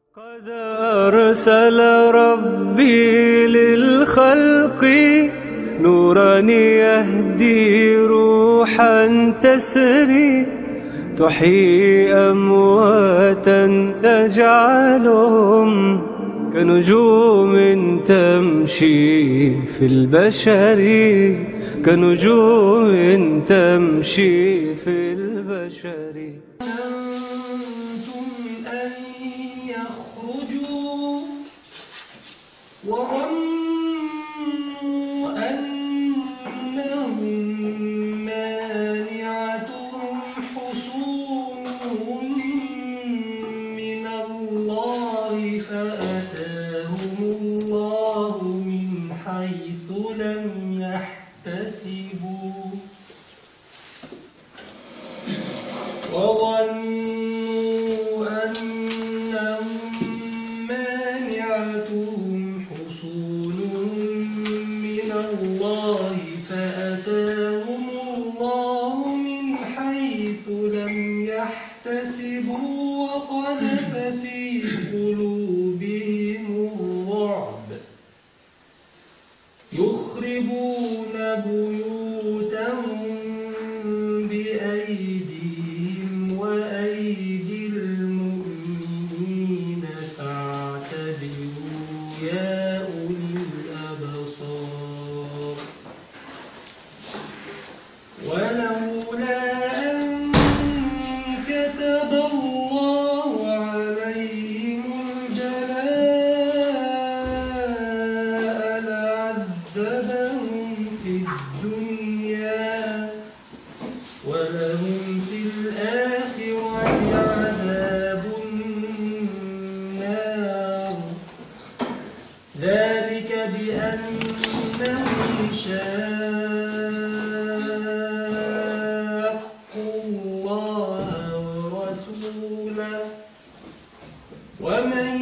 قد أرسل ربي للخلق نورا يهدي روحا تسري تحيي أمواتا تجعلهم كنجوم تمشي في البشر كنجوم تمشي في البشر أنتم أن يخرجوا وظنوا أنهم مانعتهم حصونهم من الله فأتاهم الله من حيث لم يحتسبوا وظنوا أنهم مانعتهم حصونهم من الله فأتاهم الله من حيث لم يحتسبوا وقذف في قلوبهم الرعب يخربون بيوتهم بأيديهم وأيدي المؤمنين فاعتبروا يا أولي الأبصار ولولا أن كتب الله عليهم الجلاء لعذبهم في الدنيا ولهم في الآخرة عذاب النار ذلك بأنهم شاقوا الله ورسوله ومن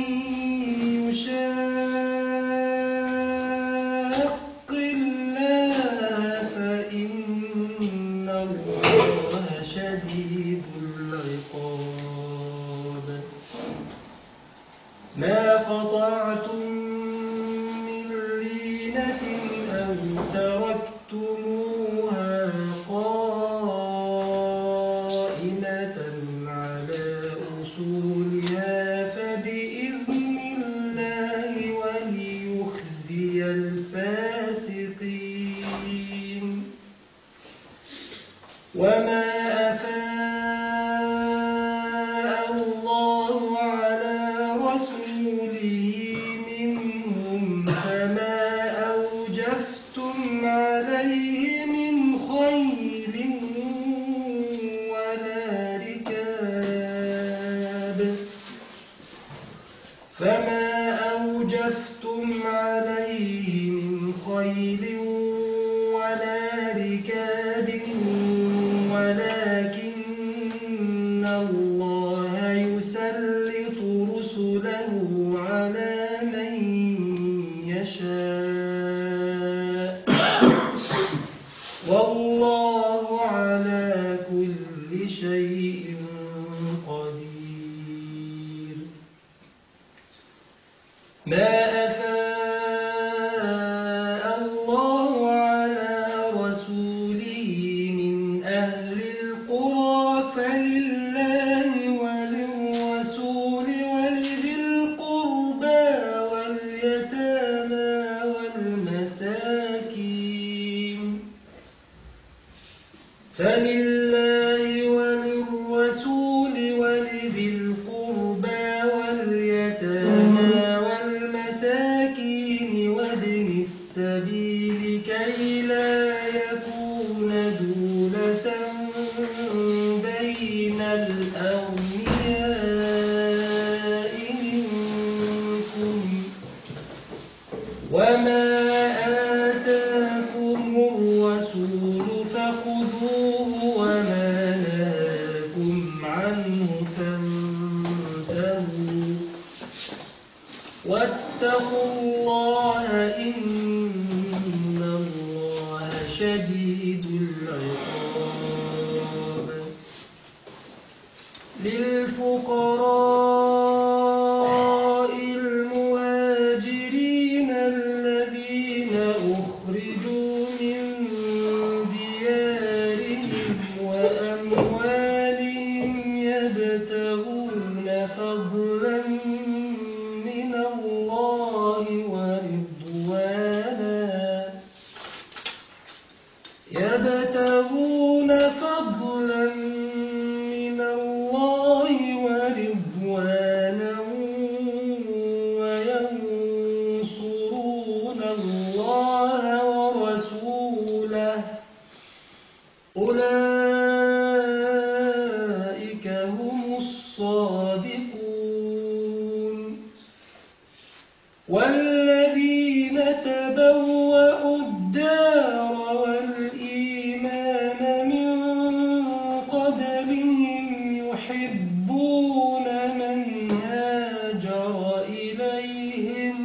يشاق الله فإن الله شديد العقاب ما قطعتم من لينة أو تركتموها قائمة على أصولها فبإذن الله وليخزي الفاسقين وما أفاء الله على رسوله منهم فما أوجفتم عليه من خيل ولا ركاب فما أوجفتم عليه من خيل ولا ركاب ولكن الله يسلط رسله على من يشاء والله على كل شيء قدير ما أفاء الله على رسوله من أهل القرى فلله وللرسول ولذي القربى واليتامى والمساكين فلله وللرسول ولذي القربى واليتامى والمساكين وابن السبيل كي لا يكون دولة بين الأغنياء منكم وما آتاكم الرسول فخذوه وما نهاكم عنه فانتهوا واتقوا الله إن الله شديد العقاب للفقراء فضلا من الله ورضوانا يبتغون فضلا من الله ورضوانا وينصرون الله ورسوله أولئك هم الصادقون والذين تبوأوا الدار والإيمان من قبلهم يحبون من هاجر إليهم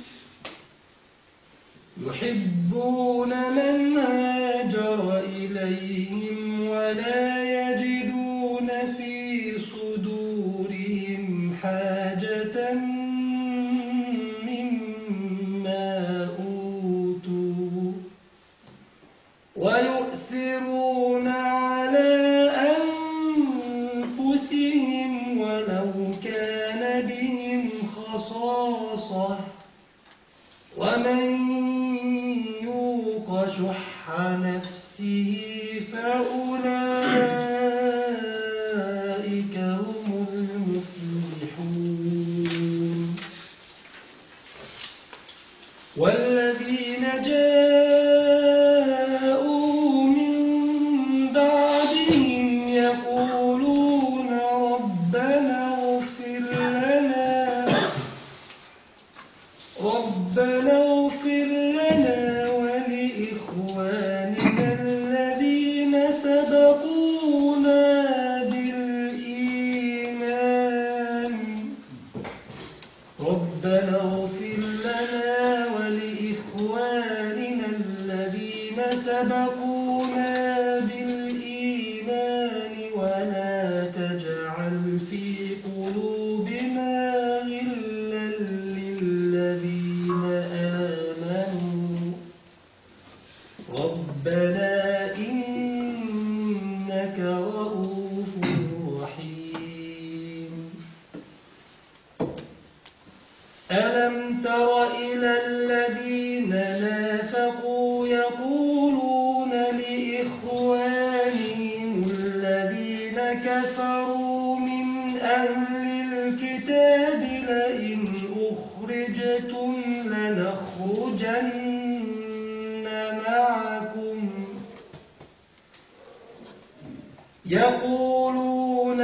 يحبون من هاجر إليهم ولا يجدون في صدورهم حاجة مما أوتوا ويؤثرون على أنفسهم ولو كان بهم خصاصة ومن يوق شح نفسه فأولئك هم المفلحون والذين جاءوا من بعدهم يقولون ربنا اغفر لنا ربنا اغفر لنا ولإخواننا الذين سبقونا بالإيمان ربنا اغفر لنا ولإخواننا الذين سبقونا بالإيمان ولا تجعل في قلوبنا غلا للذين آمنوا ربنا إنك رؤوف رحيم ألم تر إلى الذين نافقوا يقولون لإخوانهم الذين كفروا من أهل الكتاب لئن أخرجتم لنخرجن معكم يقولون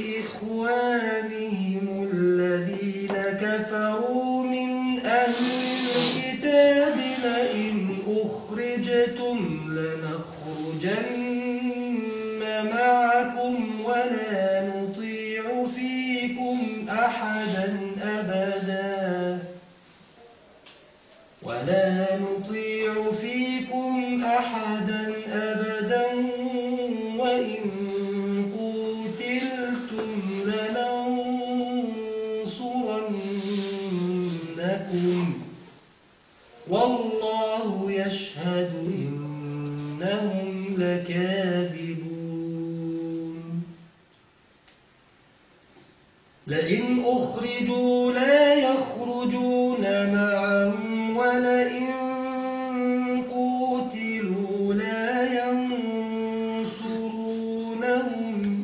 لإخوانهم الذين كفروا من أهل الكتاب لئن أخرجتم لنخرجن معكم ولا نطيع فيكم أحدا أبدا ولا نطيع فيكم أحدا أبدا وإن قتلتم لننصرنكم والله يشهد إنهم لكاذبون لئن أخرجوا لا يخرجون معهم ولئن قوتلوا لا ينصرونهم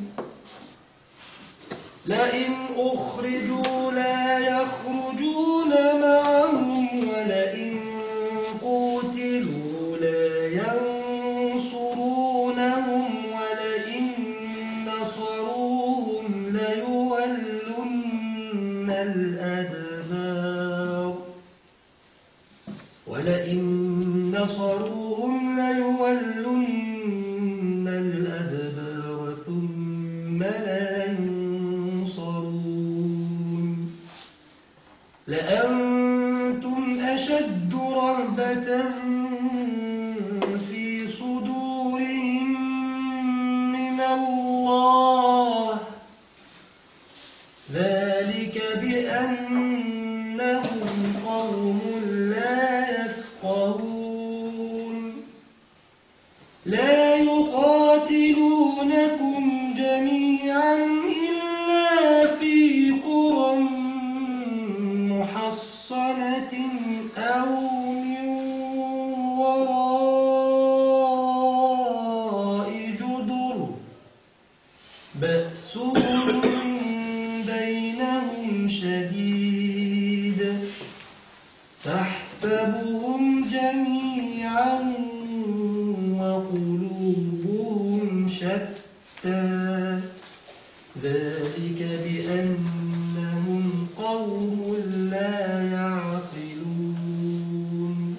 لئن أخرجوا لا يخرجون معهم ولئن قوتلوا لا ينصرونهم ولئن نصروهم ليولن الأدبار ولئن نصروهم ليولن الأدبار ثم لا ينصرون لأنتم أشد رهبة في صدورهم من الله ذلك بأنهم قوم لا يفقهون لا يقاتلونكم جميعا إلا في قرى قوم لا يعقلون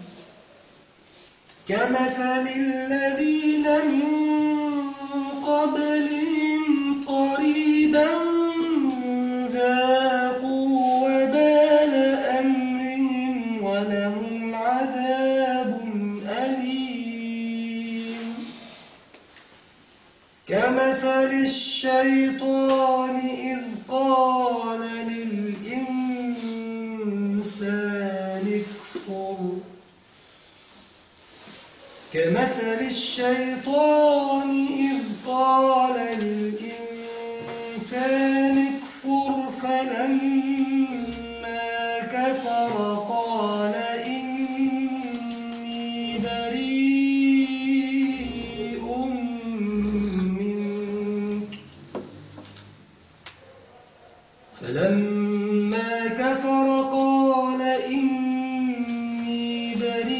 كمثل الذين من قبلهم قريبا ذاقوا وبال أمرهم ولهم عذاب أليم كمثل الشيطان إذ قال للإنسان اكفر كمثل الشيطان إذ قال للإنسان اكفر فلما كفر قال إني بريء منك فلما كفر قال إني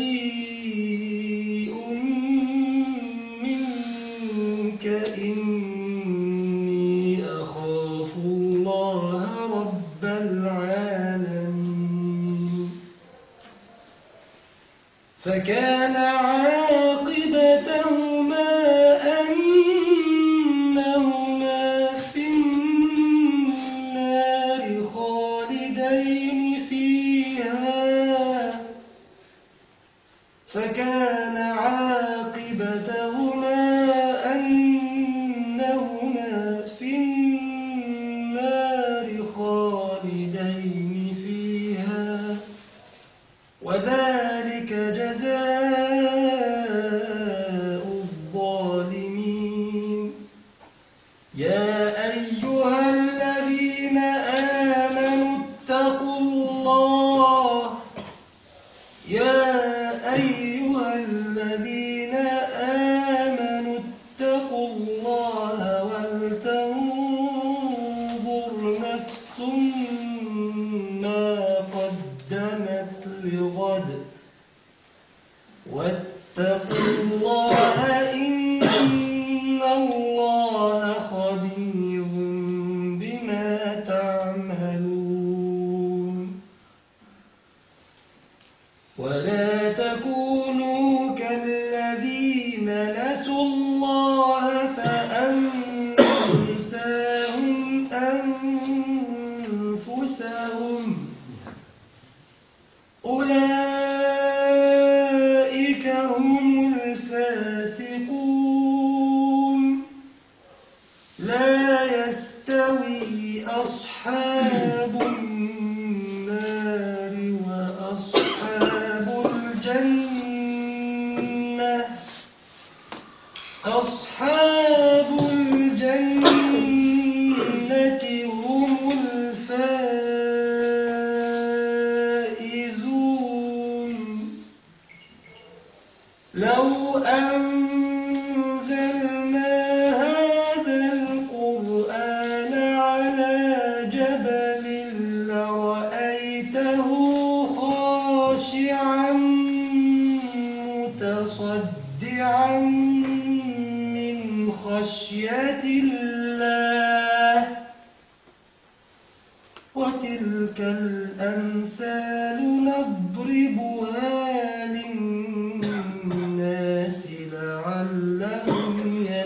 بريء منك إني أخاف الله رب العالمين فكان عاقبتهما أنهما في النار خالدين فيها فكان عاقبتهما أنهما في النار خالدين فيها وذلك جزاء الظالمين يا أيها الذين آمنوا اتقوا الله يا أيها الذين آمنوا اتقوا الله ولتنظر نفس ما قدمت لغد واتقوا الله إن الله خبير بما تعملون ولا تكونوا كالذين نسوا الله فأنساهم أنفسهم أولئك هم الفاسقون لا يستوي أصحاب النار وأصحاب الجنة أصحاب الجنة هم الفائزون لو أنزلنا هذا القرآن على جبل لرأيته خاشعا متصدعا من خشية الله وتلك الأمثال نضربها للناس لعلهم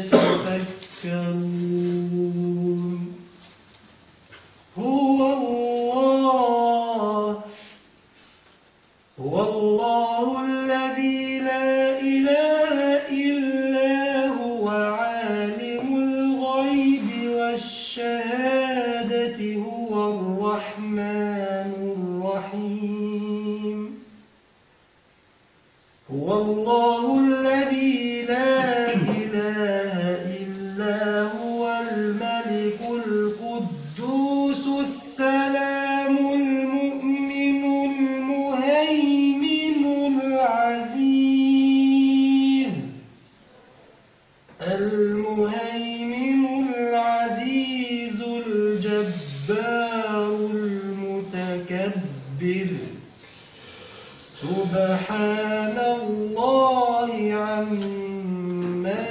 يتفكرون هو الله هو الله الذي لا إله إلا هو عالم الغيب والشهادة هو الرحمن الرحيم هو الله الذي لا إله إلا هو الملك القدوس السلام المؤمن المهيمن العزيز المهيمن العزيز الجبار المتكبر سبحان الله عما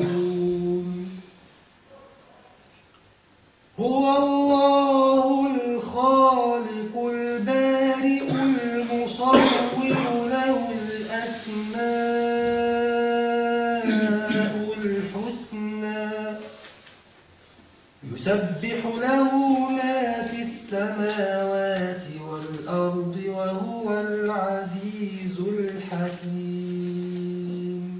يشركون هو الله السماوات والأرض وهو العزيز الحكيم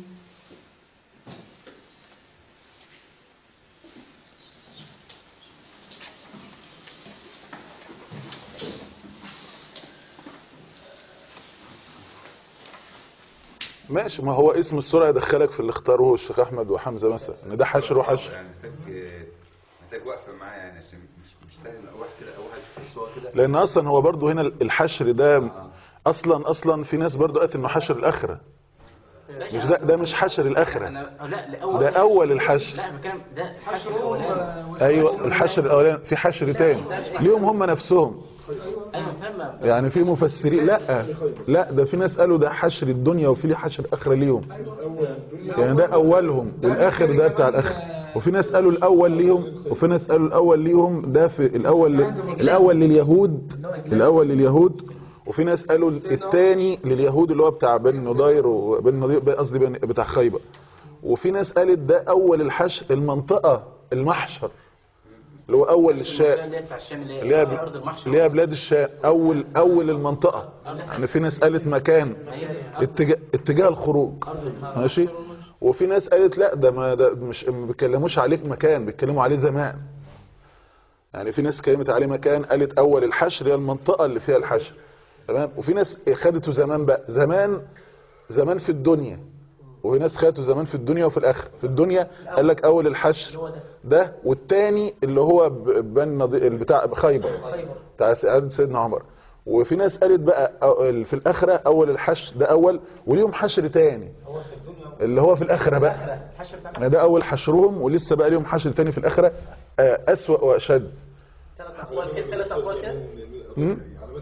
ماشي ما هو اسم السورة يدخلك في اللي اختاروه الشيخ احمد وحمزة مثلا ان ده حشر وحشر يعني محتاج محتاج وقفه معاه يعني عشان مش مش سهل لو واحد كده او واحد يحس هو كده لان اصلا هو برضو هنا الحشر ده اصلا اصلا في ناس برضو قالت انه حشر الاخرة مش ده ده مش حشر الاخرة انا لا لاول ده اول الحشر لا بتكلم ده الحشر الاولاني ايوه الحشر الاولاني في حشر تاني ليهم هم نفسهم ايوه فاهم يعني في مفسرين لا لا ده في ناس قالوا ده حشر الدنيا وفي ليه حشر اخرة ليهم يعني ده اولهم والاخر ده بتاع الاخر وفي ناس قالوا الاول ليهم وفي ناس قالوا الاول ليهم ده في الاول الاول لليهود الاول لليهود وفي ناس قالوا الثاني لليهود اللي هو بتاع بن نضير وبن نضير قصدي بن- بتاع خيبر وفي ناس قالت ده اول الحشر المنطقة المحشر اللي هو اول الشام اللي هي بتاع الشام اللي اللي هي هي ارض المحشر اللي هي بلاد الشام اول اول المنطقه يعني في ناس قالت مكان اتجاه اتجاه الخروج ماشي وفي ناس قالت لا ده ما ده مش ما بيتكلموش عليك مكان بيتكلموا عليه زمان يعني في ناس كلمت عليه مكان قالت اول الحشر هي المنطقه اللي فيها الحشر تمام وفي ناس خدته زمان بقى زمان زمان في الدنيا وفي ناس خدته زمان في الدنيا وفي الاخره في الدنيا قال لك اول الحشر ده والتاني اللي هو ب- بن نضي- بتاع خيبر بتاع عهد سيدنا عمر وفي ناس قالت بقى أو- في الاخره اول الحشر ده اول وليهم حشر تاني اللي هو في الاخره بقى يعني ده اول حشرهم ولسه بقى ليهم حشر تاني في الاخره آه، اسوأ واشد ثلاث اقوال كده ثلاث اقوال كده مم؟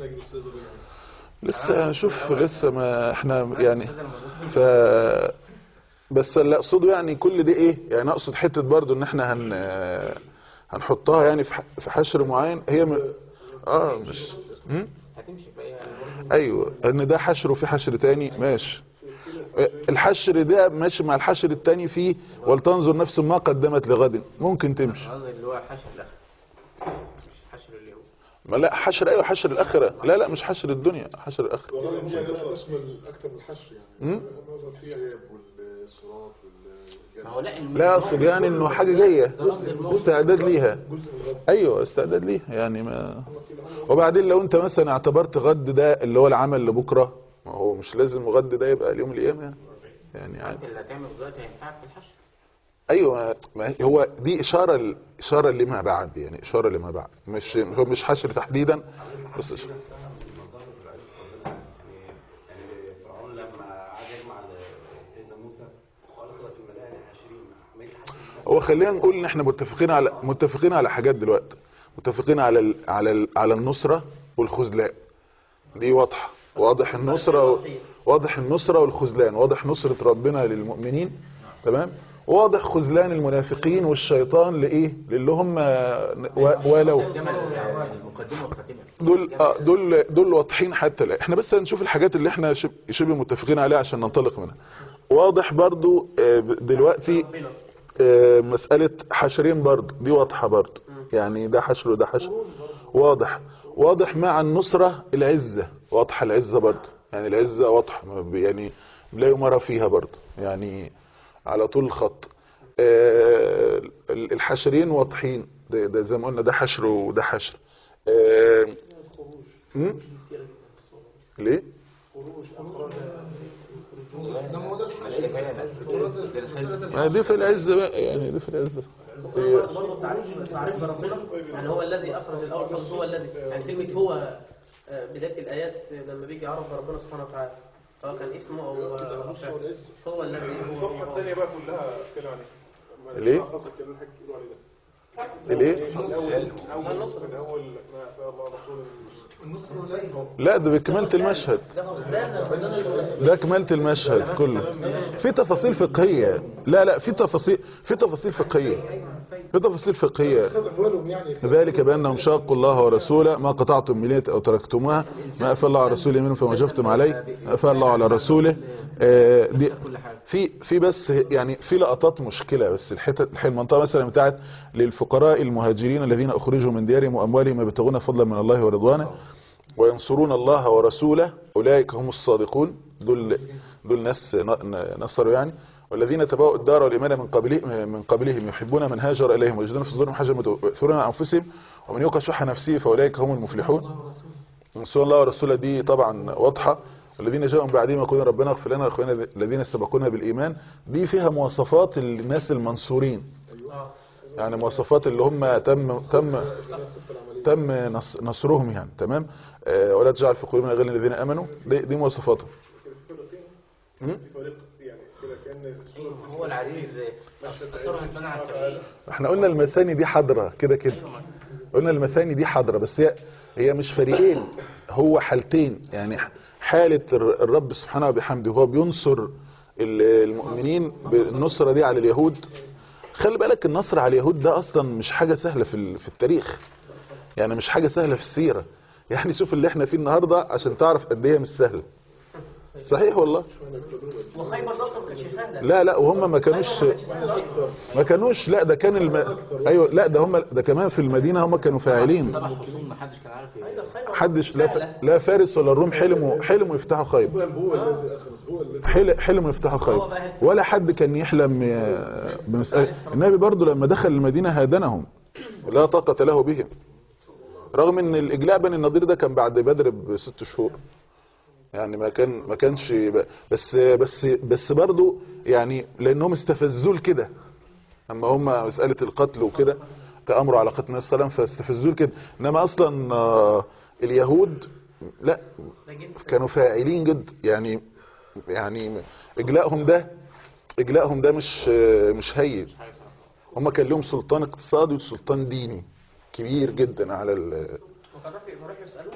لسه نشوف لسه ما احنا يعني ف بس اللي اقصده يعني كل دي ايه يعني اقصد حته برضو ان احنا هن هنحطها يعني في ح- في حشر معين هي م... اه مش مم؟ هتمشي في ايه ايوه ان ده حشر وفي حشر تاني ماشي الحشر ده ماشي مع الحشر التاني فيه ولتنظر نفس ما قدمت لغد ممكن تمشي قصدي اللي هو حشر الاخر مش حشر اليهود ما لا حشر ايوه حشر الاخره لا لا مش حشر الدنيا حشر الاخره والله هم ده اسم اكتر من الحشر يعني مم؟ نظر فيه عياب والصراط ما هو والجنة لا الم- لا اقصد يعني انه حاجه جايه ده لفظ الموت. استعداد ليها جزء من الغد ايوه استعداد ليها يعني ما وبعدين لو انت مثلا اعتبرت غد ده اللي هو العمل لبكره ما هو مش لازم غد ده يبقى اليوم القيامه يعني يعني عادي انت اللي هتعمل دلوقتي هينفعك في الحشر ايوه ما هو دي اشاره ل- اشاره لما بعد يعني اشاره لما بعد مش هو مش حشر تحديدا بس إشارة. يعني فرعون لما عاد يجمع سيدنا موسى وقال اخرج في المدائن الحاشرين ما يتحدث هو خلينا نقول ان احنا متفقين على متفقين على حاجات دلوقتي متفقين على ال... على ال... على النصره والخذلان دي واضحه واضح النصره و... واضح النصره والخذلان واضح نصره ربنا للمؤمنين تمام واضح خذلان المنافقين والشيطان لايه للي هم و... ولو المقدمه والخاتمه دول آه دول دول واضحين حتى الان احنا بس هنشوف الحاجات اللي احنا شب- شبه متفقين عليها عشان ننطلق منها واضح برضو آه، دلوقتي آه، مسألة حشرين برضو دي واضحة برضو يعني ده حشر وده حشر واضح واضح مع النصرة العزة واضحة العزة برضو يعني العزة واضحة ما ب- يعني لا يمرى فيها برضو يعني على طول الخط آه، الحشرين واضحين ده, ده زي ما قلنا ده حشر وده حشر آه، مم؟ ليه؟ ما دي في العزة بقى يعني دي في العزة هي- برضه تعريف تعريف بربنا يعني هو الذي اخرج الارض بس هو الذي يعني كلمه هو آه، بدايه الايات لما بيجي يعرف ربنا سبحانه وتعالى سواء كان اسمه او آه، فعل. هو الذي هو الصفحة الثانية بقى كلها كده عليه ليه؟ خاصة كده الحاجة تقولوا عليه ده ليه؟ من أول من أول ما شاء الله رسول لا ده بكمالة المشهد ده كمالة المشهد كله في تفاصيل فقهية لا لا في تفاصيل في تفاصيل فقهية في تفاصيل فقهية خد أموالهم يعني ذلك بأنهم شاقوا الله ورسوله ما قطعتم من يد أو تركتموها ما أفى الله على رسوله منهم فما جفتم عليه ما أفى الله على رسوله آه، دي في في بس يعني في لقطات مشكله بس الحته الح- المنطقه مثلا بتاعت للفقراء المهاجرين الذين اخرجوا من ديارهم واموالهم يبتغون فضلا من الله ورضوانه وينصرون الله ورسوله اولئك هم الصادقون دول دول ناس ن- ن- نصروا يعني والذين تبوأوا الدار والايمان من قبلهم من قبلهم يحبون من هاجر اليهم ويجدون في صدورهم حاجه يؤثرون على انفسهم ومن يوق شح نفسه فاولئك هم المفلحون رسول الله ورسوله دي طبعا واضحة الذين جاءوا من بعدهم يقولون ربنا اغفر لنا واخواننا الذين سبقونا بالإيمان دي فيها مواصفات الناس المنصورين يعني مواصفات اللي هم تم تم تم نص- نصرهم يعني تمام آه، ولا تجعل في قلوبنا غير الذين امنوا دي, دي مواصفاتهم م? فريق يعني كده كان الصورة هو العزيز الصورة هتبان على التغيير احنا قلنا المثاني دي حضرة كده كده قلنا المثاني دي حضرة بس هي هي مش فريقين هو حالتين يعني حالة الر- الرب سبحانه وبحمده هو بينصر ال- المؤمنين بالنصرة دي على اليهود خلي بالك النصر على اليهود ده اصلا مش حاجة سهلة في ال- في التاريخ يعني مش حاجة سهلة في السيرة يعني شوف اللي احنا فيه النهاردة عشان تعرف قد ايه مش سهلة صحيح والله وخيبر نصر ما كانتش سهله لا لا وهم ما كانوش خيبر ما كانتش سهله ما كانوش لا ده كان الم... ايوه لا ده هم ده كمان في المدينه هم كانوا فاعلين سبع خصوم محدش كان عارف ايه ايوه خيبر حدش لا سهلة. ف... لا فارس ولا الروم حلموا حلموا يفتحوا خيبر هو الذي أخرج هو الذي حل... حلموا يفتحوا خيبر ولا حد كان يحلم ي- بمسألة النبي برضو لما دخل المدينه هادنهم لا طاقه له بهم رغم ان الاجلاء بني النضير ده كان بعد بدر بست شهور يعني ما كان ما كانش ب- بس بس بس برضو يعني لانهم استفزوه كده اما هم مساله القتل وكده تامروا على قتل النبي صلى الله عليه وسلم فاستفزوه كده انما اصلا آه، اليهود لا ده جنس كانوا فاعلين جدا يعني يعني اجلائهم ده اجلائهم ده مش آه، مش هين هم كان لهم سلطان اقتصادي وسلطان ديني كبير جدا على ال وكان راح راح يسالوه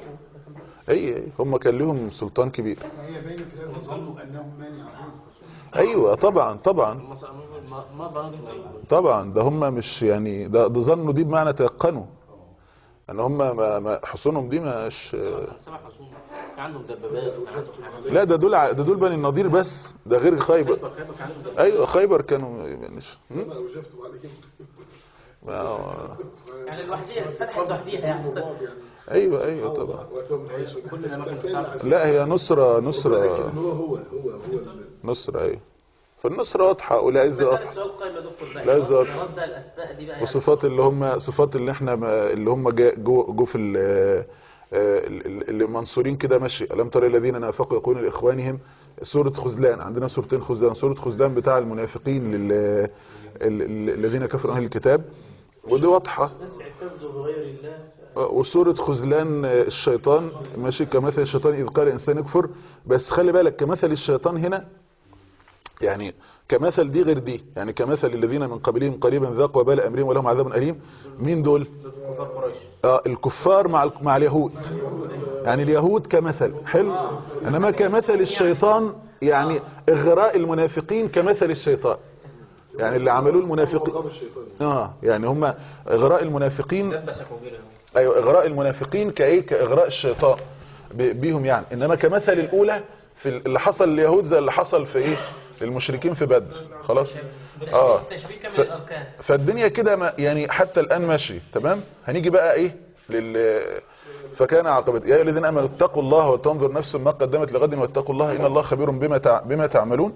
اي أي، هم كان لهم سلطان كبير هي باين في الآية ظنوا أنهم مانعون ايوه طبعا طبعا ما ما- ما ظننتم ايه طبعا ده هم مش يعني ده, ده ظنوا دي بمعنى تيقنوا ان هم ما ما حصونهم دي مش سبع خصوم كان عندهم دبابات كان عندهم حاجات لا ده دول ع- ده دول بني النضير بس ده غير خيبر خيبر خيبر كان عندهم دبابات ايوه خيبر كانوا مش هم؟ أنا وجفت بعد كده ما هو- يعني الوحديه فتحت لوحديها يعني ايوه ايوه طبعا وقتهم حيث كل الاماكن الصعبه لا هي نصرة لكن نصرة هو هو هو هو نصرة ايوه فالنصرة واضحة والعز ده واضحة السؤال قائم يا دكتور بقى لا زاد. رد الاسماء دي بقى يعني وصفات اللي هم صفات اللي احنا ما- اللي هم جا- جو جو في ال- آه، ال- اللي منصورين كده ماشي الم ترى الذين نافقوا يقولون لاخوانهم سوره خذلان عندنا سورتين خذلان سوره خذلان بتاع المنافقين لل ال- ال- الذين كفروا اهل الكتاب ودي واضحه بس اعتزوا بغير الله آه، وسوره خذلان آه، الشيطان ماشي كمثل الشيطان اذ قال الانسان يكفر بس خلي بالك كمثل الشيطان هنا يعني كمثل دي غير دي يعني كمثل الذين من قبلهم قريبا ذاقوا وبال امرهم ولهم عذاب اليم مين دول كفار قريش آه الكفار مع ال- مع اليهود يعني اليهود كمثل حلو انما كمثل الشيطان يعني اغراء المنافقين كمثل الشيطان يعني اللي عملوه المنافقين اه يعني هم اغراء المنافقين دبسكوا بينا ايوه اغراء المنافقين كايه كاغراء الشيطان ب- بيهم يعني انما كمثل الاولى في ال- اللي حصل لليهود زي اللي حصل في ايه للمشركين في بدر خلاص اه تشبيه كامل ف- الاركان فالدنيا كده ما- يعني حتى الان ماشي تمام هنيجي بقى ايه لل فكان عاقبة يا ايها الذين امنوا اتقوا الله وتنظر نفس ما قدمت لغد واتقوا الله ان الله خبير بما تع... بما تعملون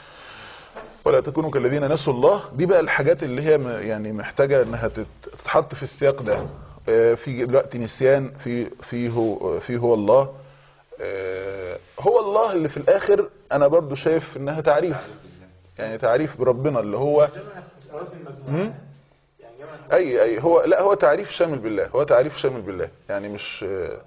ولا تكونوا كالذين نسوا الله دي بقى الحاجات اللي هي م- يعني محتاجة انها تت- تتحط في السياق ده آه، في دلوقتي نسيان في في هو في هو الله آه، هو الله اللي في الاخر انا برضو شايف انها تعريف يعني تعريف بربنا اللي هو مم؟ اي اي هو لا هو تعريف شامل بالله هو تعريف شامل بالله يعني مش آه،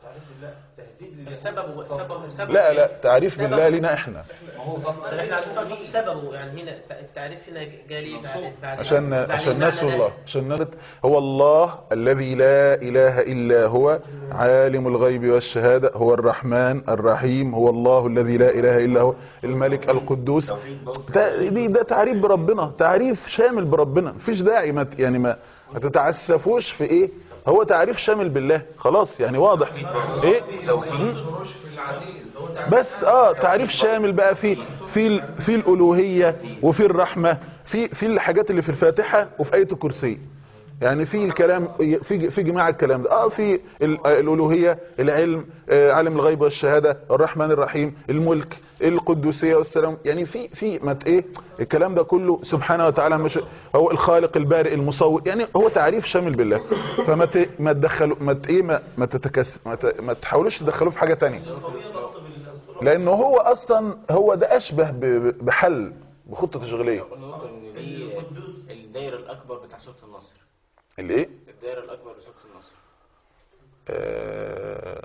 سببه سببه سببه لا لا تعريف بالله لنا احنا طب احنا عايزين نعرف سببه يعني هنا التعريف هنا جالي بعد بعد عشان بعد عشان المعنى نسوا ده. الله عشان نغت هو الله الذي لا اله الا هو عالم الغيب والشهاده هو الرحمن الرحيم هو الله الذي لا اله الا هو الملك القدوس ده دي ده تعريف بربنا تعريف شامل بربنا مفيش داعي ما ت- يعني ما ما تتعسفوش في ايه هو تعريف شامل بالله خلاص يعني واضح ايه مم. بس اه تعريف شامل بقى في في ال- في الالوهيه وفي الرحمه في في الحاجات اللي في الفاتحه وفي ايه الكرسي يعني في الكلام في في جماع الكلام ده اه في ال- الالوهيه العلم آه، عالم الغيب والشهاده الرحمن الرحيم الملك القدوسيه والسلام يعني في في ما ت- ايه الكلام ده كله سبحانه وتعالى مش هو الخالق البارئ المصور يعني هو تعريف شامل بالله فما ت- ما تدخلوا ما ت- ايه ما ما تتكس ما, ت- ما تحاولوش تدخلوه في حاجه تانية لانه هو اصلا هو ده اشبه ب- ب- بحل بخطه تشغيليه نقطة ان دي الدايرة الاكبر بتاع سورة النصر اللي ايه الدايرة الاكبر لسورة النصر آه،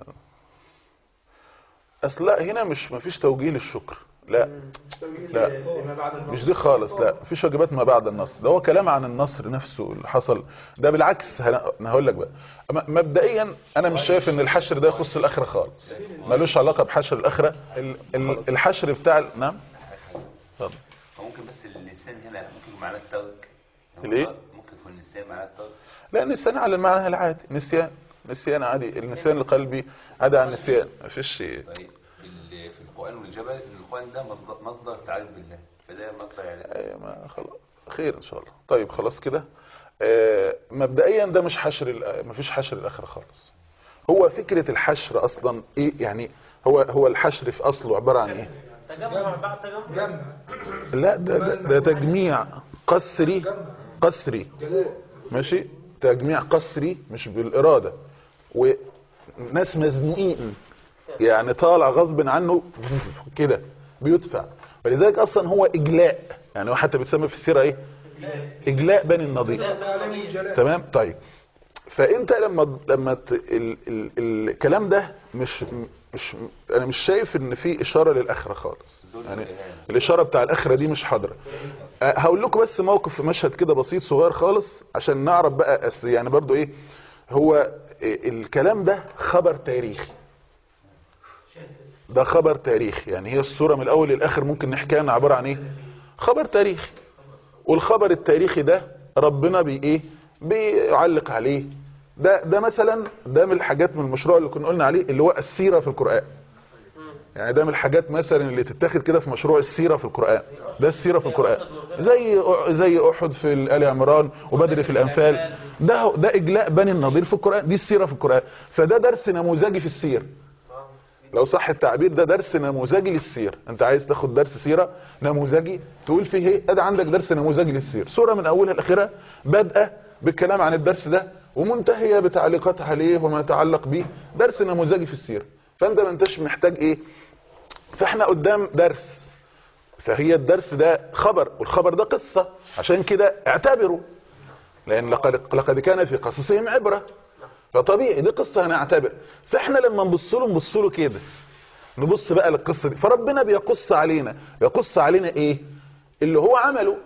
اصل لا هنا مش مفيش توجيه للشكر لا لا مش دي خالص لا مفيش واجبات ما بعد النصر ده هو كلام عن النصر نفسه اللي حصل ده بالعكس هن- انا هقول لك بقى أما مبدئيا انا مش شايف ان الحشر ده يخص الاخره خالص ملوش علاقه بحشر الاخره ال- ال- الحشر بتاع ال- نعم اتفضل فممكن بس اللسان هنا ممكن يكون معناه الترك الإيه؟ ممكن يكون اللسان معناه الترك لا النسيان على المعنى العادي نسيان نسيان عادي النسيان القلبي عادي عن النسيان مفيش شيء طيب ال- في القرآن والجبل إن القرآن ده مصدر, مصدر تعريف بالله فده مصدر يعني أيوة ما خلاص خير ان شاء الله طيب خلاص كده آه، مبدئيا ده مش حشر الآ- مفيش حشر الاخره خالص هو فكره الحشر اصلا ايه يعني هو هو الحشر في اصله عباره عن ايه تجمع بعد تجمع لا ده ده, ده تجميع قسري قسري ماشي تجميع قسري مش بالاراده وناس مزنوقين يعني طالع غصب عنه كده بيدفع ولذلك اصلا هو اجلاء يعني هو حتى بيتسمى في السيره ايه اجلاء بني النضير تمام طيب فانت لما لما ت... ال... ال... الكلام ده مش مش انا مش شايف ان في اشاره للاخره خالص يعني الاشاره بتاع الاخره دي مش حاضره أه، هقول لكم بس موقف في مشهد كده بسيط صغير خالص عشان نعرف بقى أس- يعني برضو ايه هو إيه الكلام ده خبر تاريخي ده خبر تاريخي يعني هي الصوره من الاول للاخر ممكن نحكيها انها عباره عن ايه خبر تاريخي والخبر التاريخي ده ربنا بي ايه بيعلق عليه ده ده مثلا ده من الحاجات من المشروع اللي كنا قلنا عليه اللي هو السيره في القران يعني ده من الحاجات مثلا اللي تتاخد كده في مشروع السيره في القران ده السيره في القران زي زي احد في ال عمران وبدر في الانفال ده ده اجلاء بني النضير في القران دي السيره في القران فده درس نموذجي في السير لو صح التعبير ده درس نموذجي للسير انت عايز تاخد درس سيره نموذجي تقول فيه ايه ادي عندك درس نموذجي للسير سوره من اولها لاخرها بادئه بالكلام عن الدرس ده ومنتهيه بتعليقات عليه وما يتعلق به درس نموذجي في السيره فانت ما انتش محتاج ايه فاحنا قدام درس فهي الدرس ده خبر والخبر ده قصه عشان كده اعتبروا لان لقد لقد كان في قصصهم عبره فطبيعي دي قصه هنعتبر فاحنا لما نبص له نبص له كده نبص بقى للقصه دي فربنا بيقص علينا يقص علينا ايه اللي هو عمله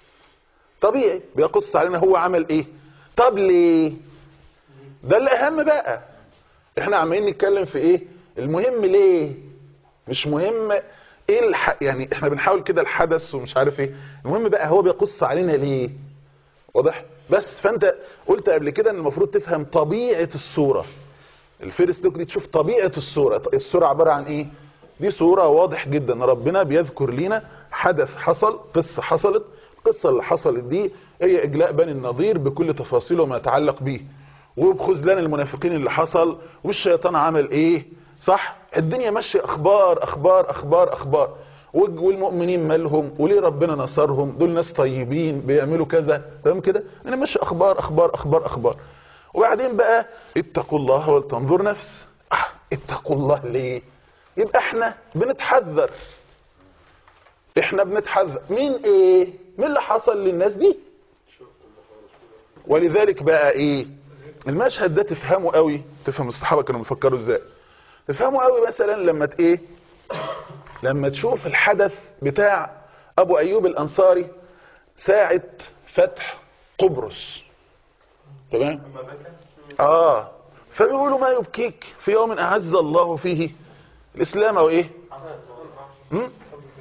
طبيعي بيقص علينا هو عمل ايه طب ليه ده الاهم بقى احنا عمالين نتكلم في ايه المهم ليه مش مهم ايه الح... يعني احنا بنحاول كده الحدث ومش عارف ايه المهم بقى هو بيقص علينا ليه واضح بس فانت قلت قبل كده ان المفروض تفهم طبيعة الصورة الفيرست لوك دي تشوف طبيعة الصورة الصورة عبارة عن ايه دي صورة واضح جدا ربنا بيذكر لنا حدث حصل قصة حصلت القصة اللي حصلت دي هي اجلاء بني النضير بكل تفاصيله وما يتعلق به وبخذلان المنافقين اللي حصل والشيطان عمل ايه صح الدنيا ماشيه اخبار اخبار اخبار اخبار والج- والمؤمنين مالهم وليه ربنا نصرهم دول ناس طيبين بيعملوا كذا تمام كده انا ماشي اخبار اخبار اخبار اخبار وبعدين بقى اتقوا الله ولتنظر نفس آه اتقوا الله ليه يبقى احنا بنتحذر احنا بنتحذر مين ايه مين اللي حصل للناس دي ولذلك بقى ايه المشهد ده تفهمه قوي تفهم الصحابه كانوا بيفكروا ازاي تفهمه قوي مثلا لما ت- ايه لما تشوف الحدث بتاع ابو ايوب الانصاري ساعة فتح قبرص تمام اه فبيقولوا ما يبكيك في يوم اعز الله فيه الاسلام او ايه هم؟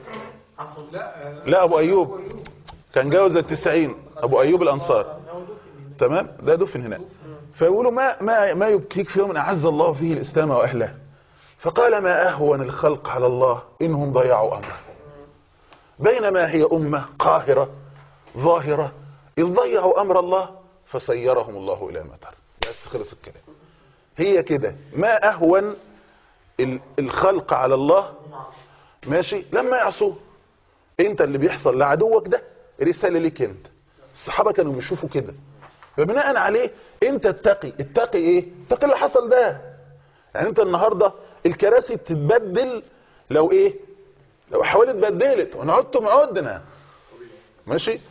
لا ابو ايوب كان جاوز التسعين ابو ايوب الانصار تمام ده دفن هناك فيقولوا ما ما ما يبكيك في يوم اعز الله فيه الاسلام واهله فقال ما اهون الخلق على الله انهم ضيعوا امره بينما هي امه قاهره ظاهره اذ ضيعوا امر الله فسيرهم الله الى ما ترى بس خلص الكلام هي كده ما اهون ال- الخلق على الله ماشي لما يعصوه انت اللي بيحصل لعدوك ده رساله ليك انت الصحابه كانوا بيشوفوا كده فبناء عليه انت اتقي اتقي ايه اتقي اللي حصل ده يعني انت النهارده الكراسي تتبدل لو ايه لو حاولت اتبدلت ونقعدتم عدنا ماشي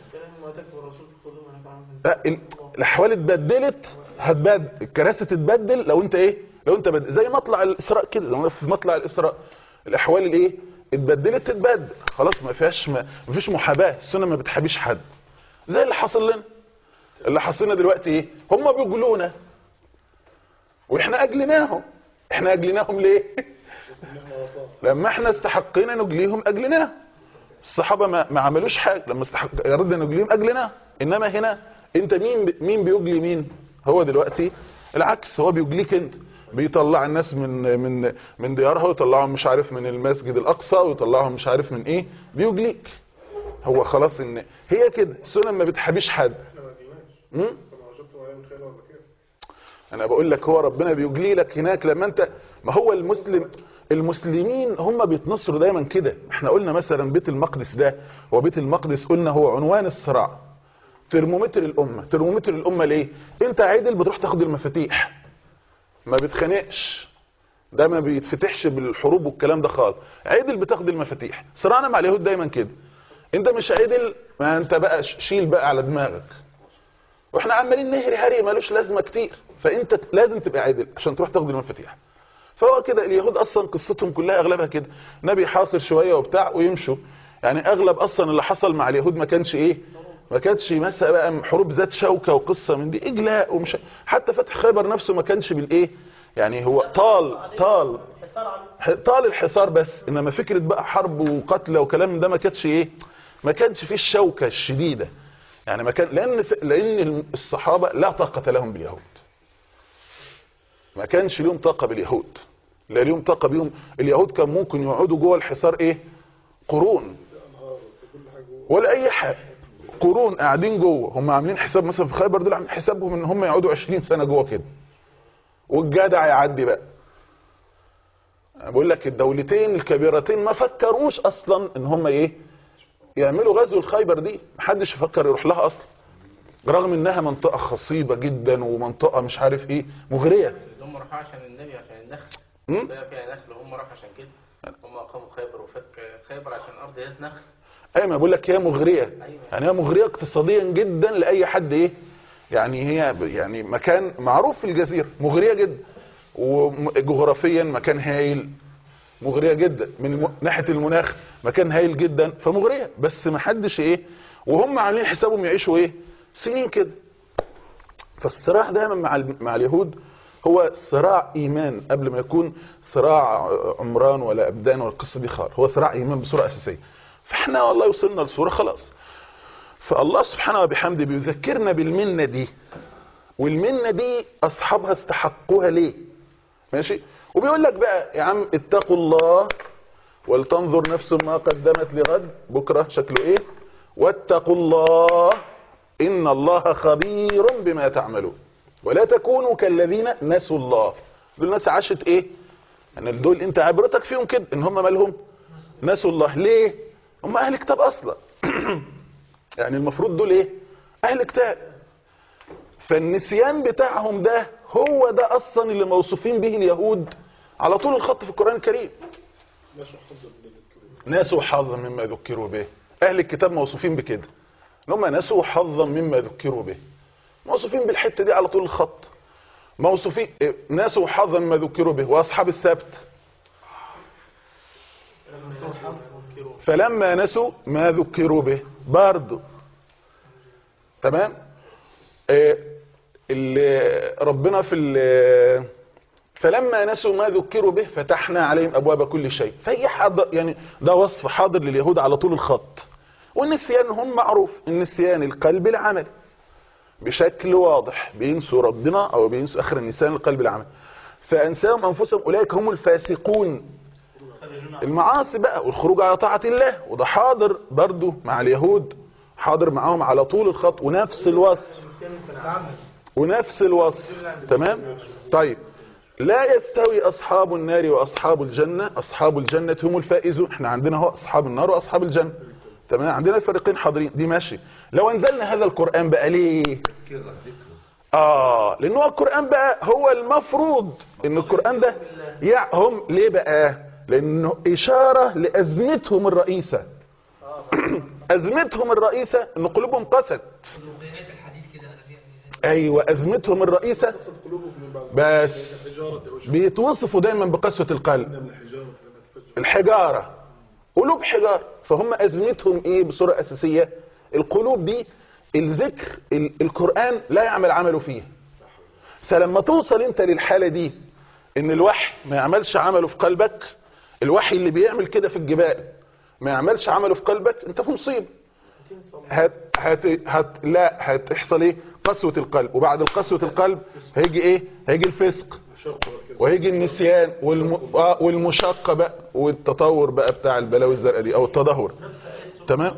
لا ال- الاحوال اتبدلت هتبدل الكراسي تتبدل لو انت ايه لو انت بد... زي مطلع الاسراء كده زي ما في مطلع الاسراء الاحوال الايه اتبدلت تتبدل خلاص ما فيهاش ما ما فيش محاباه السنه ما بتحابيش حد زي اللي حاصل لنا اللي حاصل لنا دلوقتي ايه هم بيجلونا واحنا اجلناهم احنا اجلناهم ليه لما احنا استحقينا نجليهم اجلناهم الصحابه ما, ما عملوش حاجه لما استحق يردنا نجليهم اجلناهم انما هنا انت مين ب- مين بيجلي مين هو دلوقتي العكس هو بيجليك انت بيطلع الناس من من من ديارها ويطلعهم مش عارف من المسجد الاقصى ويطلعهم مش عارف من ايه بيجليك هو خلاص ان هي كده السنن ما بتحبيش حد احنا ما جيناش م? فما شفتوا عليه من خير ولا كيف انا بقول لك هو ربنا بيجلي لك هناك لما انت ما هو المسلم المسلمين هم بيتنصروا دايما كده احنا قلنا مثلا بيت المقدس ده وبيت المقدس قلنا هو عنوان الصراع ترمومتر الامه ترمومتر الامه ليه انت عادل بتروح تاخد المفاتيح ما بتخانقش ده ما بيتفتحش بالحروب والكلام ده خالص عدل بتاخد المفاتيح صراعنا مع اليهود دايما كده انت مش عدل ما انت بقى ش- شيل بقى على دماغك واحنا عمالين نهري هري ملوش لازمه كتير فانت لازم تبقى عادل عشان تروح تاخد المفاتيح فهو كده اليهود اصلا قصتهم كلها اغلبها كده نبي حاصر شويه وبتاع ويمشوا يعني اغلب اصلا اللي حصل مع اليهود ما كانش ايه ما كانتش مثلا بقى حروب ذات شوكه وقصه من دي اجلاء ومش حتى فتح خيبر نفسه ما كانش بالايه يعني هو طال طال حصار على ح- طال الحصار بس انما فكره بقى حرب وقتل وكلام من ده ما كانتش ايه ما كانش فيه الشوكه الشديده يعني ما كان لان ف... لان الصحابه لا طاقه لهم باليهود ما كانش ليهم طاقه باليهود لا ليهم طاقه بيهم اليهود كان ممكن يقعدوا جوه الحصار ايه قرون ولا اي حاجه قرون قاعدين جوه هم عاملين حساب مثلا في خيبر دول عاملين حسابهم ان هم يقعدوا 20 سنه جوه كده والجدع يعدي بقى أنا بقول لك الدولتين الكبيرتين ما فكروش اصلا ان هم ايه يعملوا غزو الخيبر دي محدش يفكر يروح لها اصلا رغم انها منطقه خصيبه جدا ومنطقه مش عارف ايه مغريه هم راحوا عشان النبي عشان النخل م? ده فيها نخل هم راحوا عشان كده هم اقاموا خيبر وفك خيبر عشان ارض ياس نخل ايوه ما بقول لك هي مغريه أيوة. يعني هي مغريه اقتصاديا جدا لاي حد ايه يعني هي ب- يعني مكان معروف في الجزيره مغريه جدا وجغرافيا مكان هايل مغريه جدا من الم... ناحيه المناخ مكان هايل جدا فمغريه بس ما حدش ايه وهم عاملين حسابهم يعيشوا ايه سنين كده فالصراع دايما مع ال- مع اليهود هو صراع ايمان قبل ما يكون صراع عمران ولا ابدان ولا القصه دي خالص هو صراع ايمان بصوره اساسيه فاحنا والله وصلنا لصوره خلاص فالله سبحانه وبحمده بيذكرنا بالمنه دي والمنه دي اصحابها استحقوها ليه ماشي وبيقول لك بقى يا عم اتقوا الله ولتنظر نفس ما قدمت لغد بكره شكله ايه واتقوا الله ان الله خبير بما تعملون ولا تكونوا كالذين نسوا الله دول ناس عاشت ايه يعني دول انت عبرتك فيهم كده ان هم مالهم نسوا الله ليه هم اهل كتاب اصلا يعني المفروض دول ايه اهل كتاب فالنسيان بتاعهم ده هو ده اصلا اللي موصوفين به اليهود على طول الخط في القرآن الكريم ناسوا حظا مما ذكروا به اهل الكتاب موصوفين بكده ان هم ناسوا حظا مما ذكروا به موصوفين بالحته دي على طول الخط موصوفين إيه، ناسوا حظا مما ذكروا به واصحاب السبت فلما نسوا ما ذكروا به برضه تمام آه، اللي ربنا في ال- فلما نسوا ما ذكروا به فتحنا عليهم ابواب كل شيء فهي حاضر يعني ده وصف حاضر لليهود على طول الخط والنسيان هم معروف النسيان القلب العمل بشكل واضح بينسوا ربنا او بينسوا اخر النسان القلب العمل فانساهم انفسهم اولئك هم الفاسقون المعاصي بقى والخروج على طاعة الله وده حاضر برضو مع اليهود حاضر معاهم على طول الخط ونفس الوصف ونفس الوصف تمام طيب لا يستوي اصحاب النار واصحاب الجنة اصحاب الجنة هم الفائزون احنا عندنا هو اصحاب النار واصحاب الجنة تمام عندنا الفريقين حاضرين دي ماشي لو انزلنا هذا القرآن بقى ليه اه لان هو القرآن بقى هو المفروض ان القرآن ده يع هم ليه بقى لانه اشارة لازمتهم الرئيسة ازمتهم الرئيسة ان قلوبهم قست ايوه ازمتهم الرئيسة بس بيتوصفوا دايما بقسوة القلب الحجارة قلوب حجارة فهم ازمتهم ايه بصورة اساسية القلوب دي الذكر ال- القرآن لا يعمل عمله فيه فلما توصل انت للحالة دي ان الوحي ما يعملش عمله في قلبك الوحي اللي بيعمل كده في الجبال ما يعملش عمله في قلبك انت في مصيبة هت هت هت لا هتحصل ايه قسوة القلب وبعد القسوة القلب هيجي ايه هيجي الفسق وهيجي النسيان والم... آه، والمشقة بقى والتطور بقى بتاع البلاوي الزرقاء دي او التدهور تمام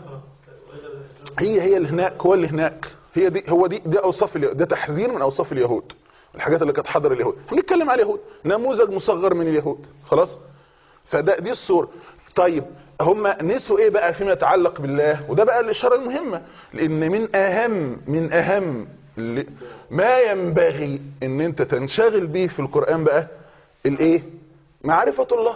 هي هي اللي هناك هو اللي هناك هي دي هو دي ده اوصاف اليهود ده تحذير من اوصاف اليهود الحاجات اللي كانت حاضره اليهود هنتكلم على اليهود نموذج مصغر من اليهود خلاص فده دي الصوره طيب هم نسوا ايه بقى فيما يتعلق بالله وده بقى الاشاره المهمه لان من اهم من اهم اللي- ما ينبغي ان انت تنشغل به في القران بقى الايه معرفه الله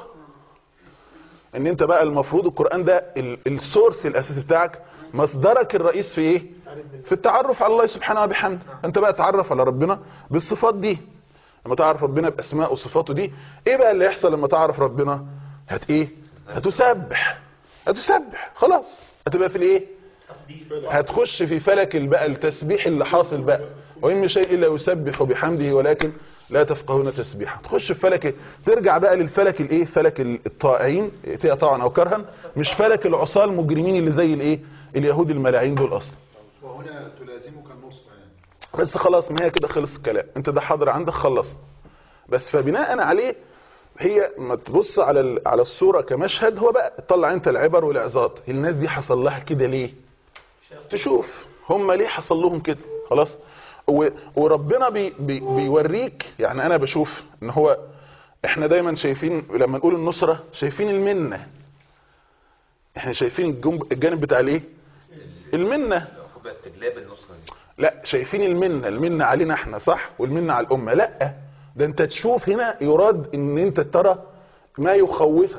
ان انت بقى المفروض القرآن ده ال- السورس الاساسي بتاعك مصدرك الرئيس في ايه في التعرف على الله سبحانه وبحمده انت بقى تعرف على ربنا بالصفات دي لما تعرف ربنا باسماء وصفاته دي ايه بقى اللي يحصل لما تعرف ربنا هت ايه هتسبح هتسبح خلاص هتبقى في الايه هتخش في فلك بقى التسبيح اللي حاصل بقى وإن من شيء إلا يسبح بحمده ولكن لا تفقهون تسبيحه تخش في فلك إيه؟ ترجع بقى للفلك الايه فلك الطائعين ائتيا طوعا او كرها مش فلك العصاه المجرمين اللي زي الايه اليهود الملاعين دول اصلا وهنا تلازمك النصح يعني بس خلاص ما هي كده خلص الكلام انت ده حاضر عندك خلص بس فبناء عليه هي ما تبص على ال- على الصوره كمشهد هو بقى تطلع انت العبر والعظات الناس دي حصل لها كده ليه تشوف هم ليه حصل لهم كده خلاص و- وربنا بي بي بيوريك يعني انا بشوف ان هو احنا دايما شايفين لما نقول النصرة شايفين المنة احنا شايفين الجنب الجانب بتاع الايه المنة المفروض بقى استجلاب النسخه دي لا شايفين المنة المنة علينا احنا صح والمنة على الأمة لا ده انت تشوف هنا يراد ان انت ترى ما يخوفك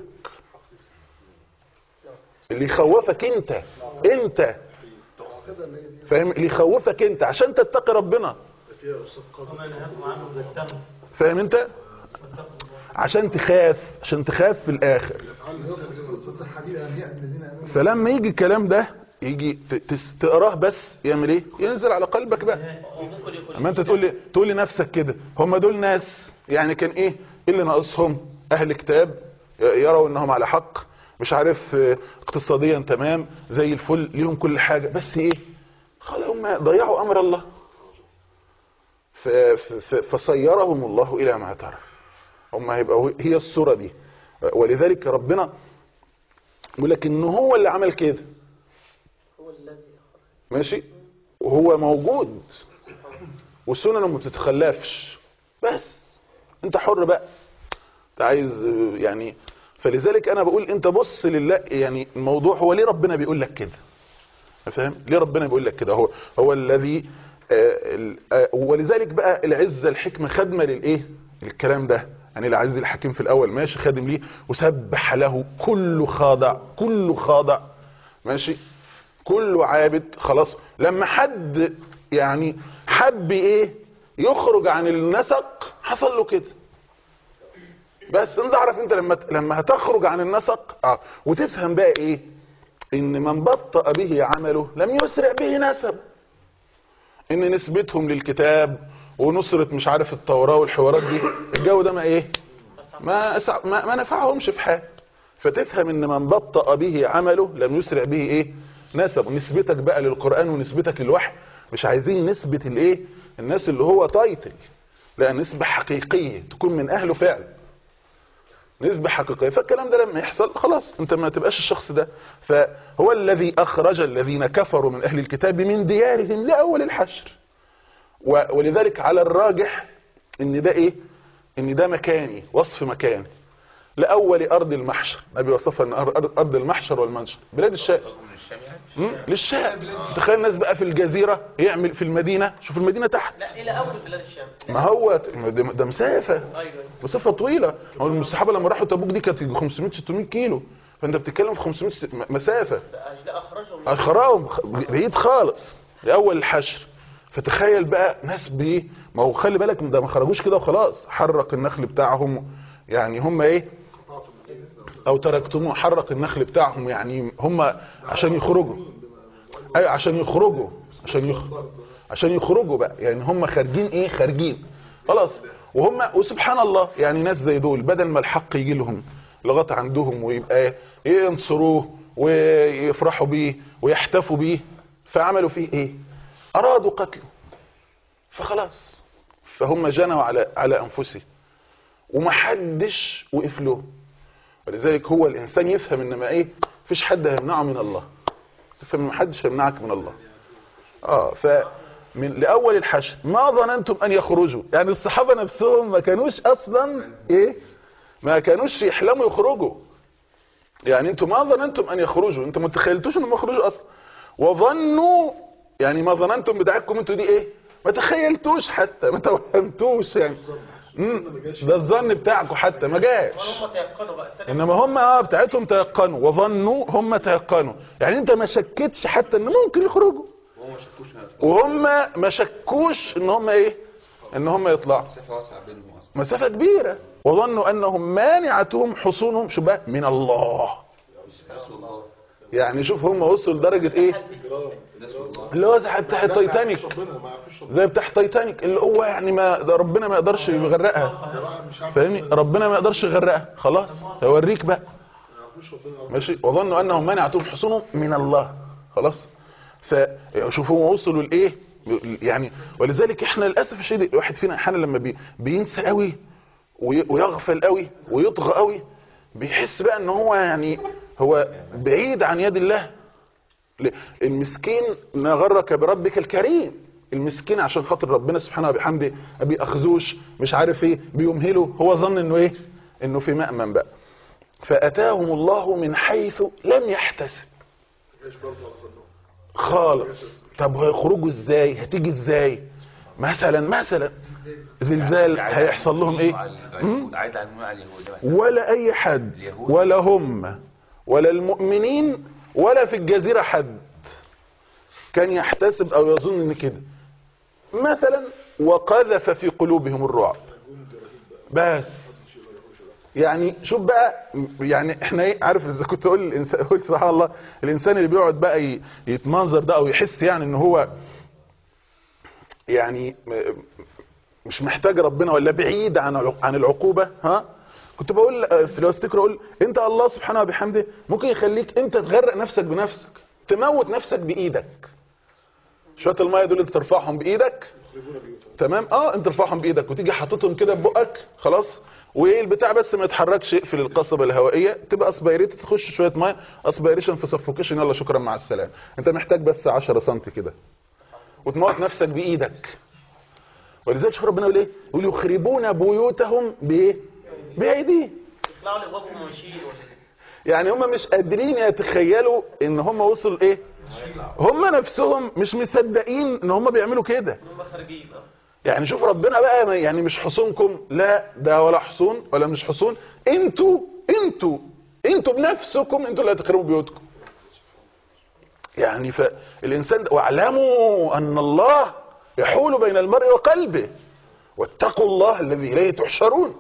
اللي يخوفك انت انت فاهم اللي يخوفك انت عشان تتقي ربنا فاهم انت عشان تخاف عشان تخاف في الاخر فلما يجي الكلام ده يجي ت- تس- تقراه بس يعمل ايه ينزل على قلبك بقى ممكن يكون اما انت تقول لي تقول لنفسك كده هم دول ناس يعني كان ايه ايه اللي ناقصهم اهل كتاب ي- يروا انهم على حق مش عارف اه، اقتصاديا تمام زي الفل ليهم كل حاجة بس ايه خلاص هم ضيعوا امر الله ف- ف- ف- فصيرهم الله الى ما ترى هم هيبقى هي الصورة دي ولذلك ربنا يقول لك ان هو اللي عمل كده هو الذي ماشي وهو موجود والسنن ما بتتخلفش بس انت حر بقى انت عايز آه، يعني فلذلك انا بقول انت بص لله يعني الموضوع هو ليه ربنا بيقول لك كده فاهم ليه ربنا بيقول لك كده هو هو الذي آه، ال- آه، ولذلك بقى العزه الحكمه خدمه للايه الكلام ده يعني العزيز الحكيم في الاول ماشي خادم ليه وسبح له كل خاضع كل خاضع ماشي كله عابد خلاص لما حد يعني حب ايه يخرج عن النسق حصل له كده بس انت عارف انت لما لما هتخرج عن النسق اه وتفهم بقى ايه ان من بطأ به عمله لم يسرع به نسب ان نسبتهم للكتاب ونصرة مش عارف التوراة والحوارات دي الجو ده ما ايه ما, أسع... ما, ما نفعهمش في حاجة فتفهم ان من بطأ به عمله لم يسرع به ايه نسب نسبتك بقى للقرآن ونسبتك للوحي مش عايزين نسبة الايه الناس اللي هو تايتل لا نسبة حقيقية تكون من اهله فعلا نسبة حقيقية فالكلام ده لما يحصل خلاص انت ما تبقاش الشخص ده فهو الذي اخرج الذين كفروا من اهل الكتاب من ديارهم لاول الحشر و- ولذلك على الراجح ان ده ايه ان ده مكاني وصف مكاني لاول ارض المحشر النبي وصفها ان أر- ارض المحشر والمنشر بلاد الشام من الشام يعني مم، للشام تخيل الناس بقى في الجزيرة يعمل في المدينة شوف المدينة تحت لا الى اول بلاد الشام ما هو ده ده مسافة ايوه أيوة. مسافة طويلة هو الصحابة لما راحوا تبوك دي كانت 500 600 كيلو فانت بتتكلم في 500 ست- م- مسافة لا اخرجهم من اخراهم خ- بعيد خالص لاول الحشر فتخيل بقى ناس بايه ما هو خلي بالك ده ما خرجوش كده وخلاص حرق النخل بتاعهم يعني هم ايه او تركتموه حرق النخل بتاعهم يعني هم عشان يخرجوا ايوه عشان يخرجوا عشان يخ... عشان يخرجوا بقى يعني هم خارجين ايه خارجين خلاص وهم وسبحان الله يعني ناس زي دول بدل ما الحق يجي لهم لغايه عندهم ويبقى ينصروه ويفرحوا بيه ويحتفوا بيه فعملوا فيه ايه ارادوا قتله فخلاص فهم جنوا على على انفسهم ومحدش وقف له ولذلك هو الانسان يفهم ان ما ايه مفيش حد هيمنعه من الله تفهم ان محدش هيمنعك من الله اه ف من لاول الحشر ما ظننتم ان يخرجوا يعني الصحابه نفسهم ما كانوش اصلا ايه ما كانوش يحلموا يخرجوا يعني انتم ما ظننتم ان يخرجوا انتم ما تخيلتوش انهم يخرجوا اصلا وظنوا يعني ما ظننتم بتاعتكم انتوا دي ايه ما تخيلتوش حتى ما توهمتوش يعني مم. ده الظن بتاعكم حتى ما جاش هم تيقنوا بقى التاني انما هم اه بتاعتهم تيقنوا وظنوا هم تيقنوا يعني انت ما شكتش حتى ان ممكن يخرجوا وهو ما شكوش إنها وهم ما شكوش ان هم ايه ان هم يطلعوا مسافة واسعة بينهم أصلا مسافة كبيرة وظنوا انهم مانعتهم حصونهم شو بقى من الله نسوا الله يعني شوف هم وصلوا لدرجة ايه نسوا الله اللي هو زي بتاع تايتانيك ربنا ما يعرفش ربنا زي بتاع تايتانيك اللي هو يعني ما ده ربنا ما يقدرش يغرقها مش عارف فاهمني ربنا ما يقدرش يغرقها خلاص هيوريك بقى ما يعرفوش ربنا ماشي وظنوا انهم منعتهم حصونهم من الله خلاص فشوفوا هم وصلوا لايه يعني ولذلك احنا للاسف الشديد الواحد فينا احيانا لما بي بينسى قوي وي- ويغفل قوي ويطغى قوي بيحس بقى ان هو يعني هو بعيد عن يد الله ل- المسكين ما غرك بربك الكريم المسكين عشان خاطر ربنا سبحانه وبحمده ما بيأخذوش مش عارف ايه بيمهله هو ظن انه ايه انه في مأمن بقى فأتاهم الله من حيث لم يحتسب ايش برضه على ظنهم خالص طب هيخرجوا ازاي هتيجي ازاي مثلا مثلا زلزال هيحصل لهم ايه مم؟ عايد على المؤمن على اليهود ولا اي حد ولا هم ولا المؤمنين ولا في الجزيرة حد كان يحتسب او يظن ان كده مثلا وقذف في قلوبهم الرعب بس يعني شوف بقى يعني احنا ايه عارف اذا كنت اقول الانسان قلت سبحان الله الانسان اللي بيقعد بقى ي- يتمنظر ده او يحس يعني ان هو يعني م- مش محتاج ربنا ولا بعيد عن الع- عن العقوبة ها كنت بقول آه، لو افتكر اقول انت الله سبحانه وبحمده ممكن يخليك انت تغرق نفسك بنفسك تموت نفسك بايدك شويه الميه دول انت ترفعهم بايدك تمام اه انت ترفعهم بايدك وتيجي حاططهم كده ببقك خلاص وايه البتاع بس ما يتحركش يقفل القصبه الهوائيه تبقى اسبيريت تخش شويه ميه اسبيريشن في سفوكيشن يلا شكرا مع السلامه انت محتاج بس 10 سم كده وتموت نفسك بايدك ولذلك شوف ربنا يقول ايه يقول يخربون بيوتهم بايه بايديهم يطلعوا لابوابهم وماشيين يعني هم مش قادرين يتخيلوا ان هم وصلوا ايه هم نفسهم مش مصدقين ان هم بيعملوا كده هم خارجين اه يعني شوف ربنا بقى ما- يعني مش حصونكم لا ده ولا حصون ولا مش حصون انتوا انتوا انتوا بنفسكم انتوا اللي هتخربوا بيوتكم يعني فالانسان ده واعلموا ان الله يحول بين المرء وقلبه واتقوا الله الذي اليه تحشرون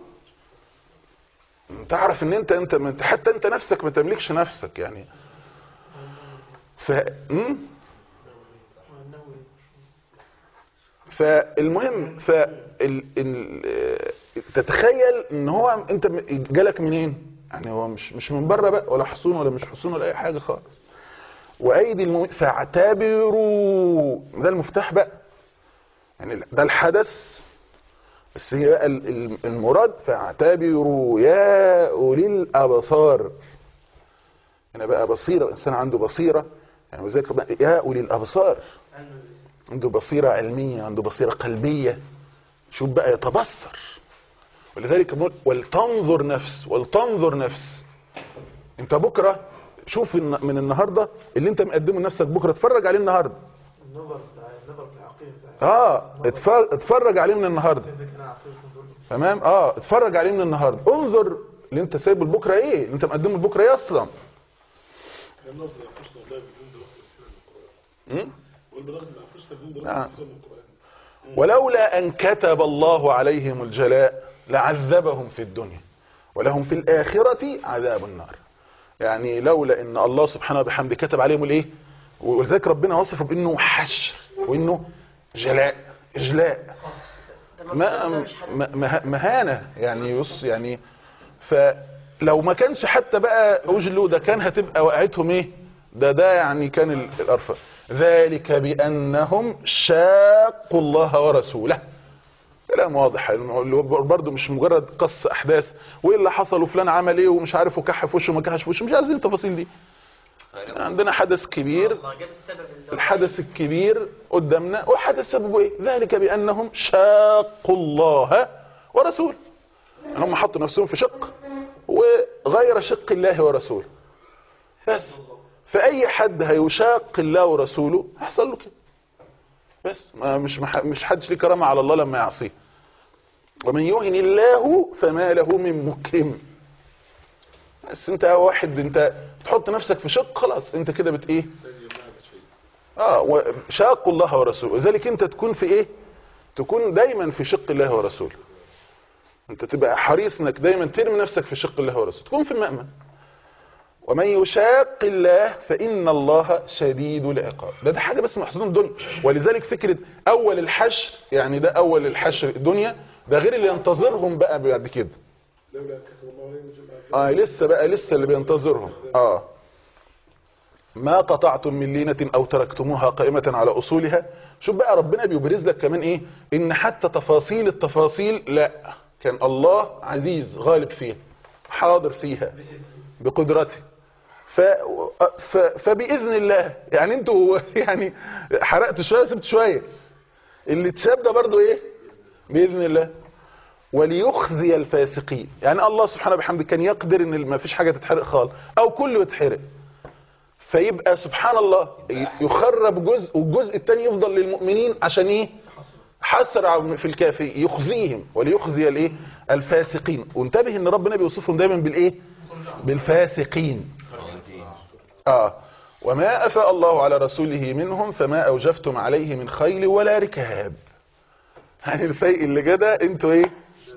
تعرف ان انت انت انت- حتى انت نفسك ما تملكش نفسك يعني ف م? فالمهم ف ال... ال... تتخيل ان هو انت م- جالك منين يعني هو مش مش من بره بقى ولا حصون ولا مش حصون ولا اي حاجه خالص وايدي المؤمنين فاعتبروا ده المفتاح بقى يعني ده الحدث بس هي بقى ال- ال- المراد فاعتبروا يا اولي الابصار هنا بقى بصيره الانسان عنده بصيره يعني وذلك ربنا- يا اولي الابصار عنده بصيره علميه عنده بصيره قلبيه شوف بقى يتبصر ولذلك بنقول ولتنظر نفس ولتنظر نفس انت بكره شوف الن- من النهارده اللي انت مقدمه لنفسك بكره اتفرج عليه النهارده النظر بتاع النظر في العقيده بتاع اه اتفرج, اتفرج عليه من النهارده تمام اه اتفرج عليه من النهارده انظر اللي انت سايبه لبكره ايه اللي انت مقدمه لبكره ايه اصلا النظر ما يعرفوش والله بدون دراسه السيره من القران م? والبنات ما يعرفوش بدون نعم. دراسه السيره من القران ولولا ان كتب الله عليهم الجلاء لعذبهم في الدنيا ولهم في الاخره عذاب النار يعني لولا ان الله سبحانه وبحمده كتب عليهم الايه ولذلك ربنا وصفه بانه حشر وانه جلاء اجلاء ما ما- ما- مهانه يعني بص يعني فلو ما كانش حتى بقى اجلوا ده كان هتبقى وقعتهم ايه ده ده يعني كان ال- الارفع ذلك بانهم شاقوا الله ورسوله كلام واضح اللي هو برضه مش مجرد قص احداث وايه اللي حصل وفلان عمل ايه ومش عارف وكح في وشه وما كحش في وشه مش عايزين التفاصيل دي عندنا حدث كبير الله جاب السبب اللي هو الحدث الكبير قدامنا وحدث سببه ايه ذلك بانهم شاقوا الله ورسوله ان هم حطوا نفسهم في شق وغير شق الله ورسوله بس فاي حد هيشاق الله ورسوله هيحصل له كده بس ما مش مح- مش حدش ليه كرامه على الله لما يعصيه ومن يهن الله فما له من مكرم بس انت واحد انت تحط نفسك في شق خلاص انت كده بت ايه اه وشاقوا الله ورسوله وذلك انت تكون في ايه تكون دايما في شق الله ورسوله انت تبقى حريص انك دايما ترمي نفسك في شق الله ورسوله تكون في المأمن ومن يشاق الله فإن الله شديد العقاب ده ده حاجة بس محسوسة الدنيا ولذلك فكرة أول الحشر يعني ده أول الحشر الدنيا ده غير اللي ينتظرهم بقى بعد كده لولا كتب الله عليهم الجمعه اه لسه بقى لسه اللي بينتظرهم اه ما قطعتم من لينة او تركتموها قائمة على اصولها شوف بقى ربنا بيبرز لك كمان ايه ان حتى تفاصيل التفاصيل لا كان الله عزيز غالب فيها حاضر فيها بقدرته ف... ف... فباذن الله يعني انتوا يعني حرقتوا شويه سبت شويه اللي اتساب ده برضه ايه باذن الله وليخزي الفاسقين يعني الله سبحانه وبحمده كان يقدر ان ما فيش حاجه تتحرق خالص او كله يتحرق فيبقى سبحان الله يخرب جزء والجزء الثاني يفضل للمؤمنين عشان ايه حسر في الكافي يخزيهم وليخزي الايه الفاسقين وانتبه ان ربنا بيوصفهم دايما بالايه بالفاسقين اه وما افاء الله على رسوله منهم فما اوجفتم عليه من خيل ولا ركاب يعني الفيء اللي كده انتوا ايه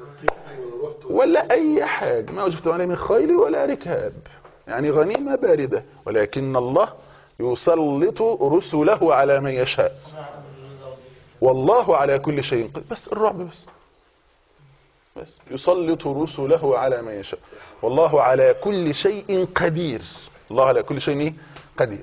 ولا اي حاجة ما وجدتم عليه من خيل ولا ركاب يعني غنيمة باردة ولكن الله يسلط رسله على من يشاء والله على كل شيء قدير بس الرعب بس بس يسلط رسله على من يشاء والله على كل شيء قدير الله على كل شيء إيه؟ قدير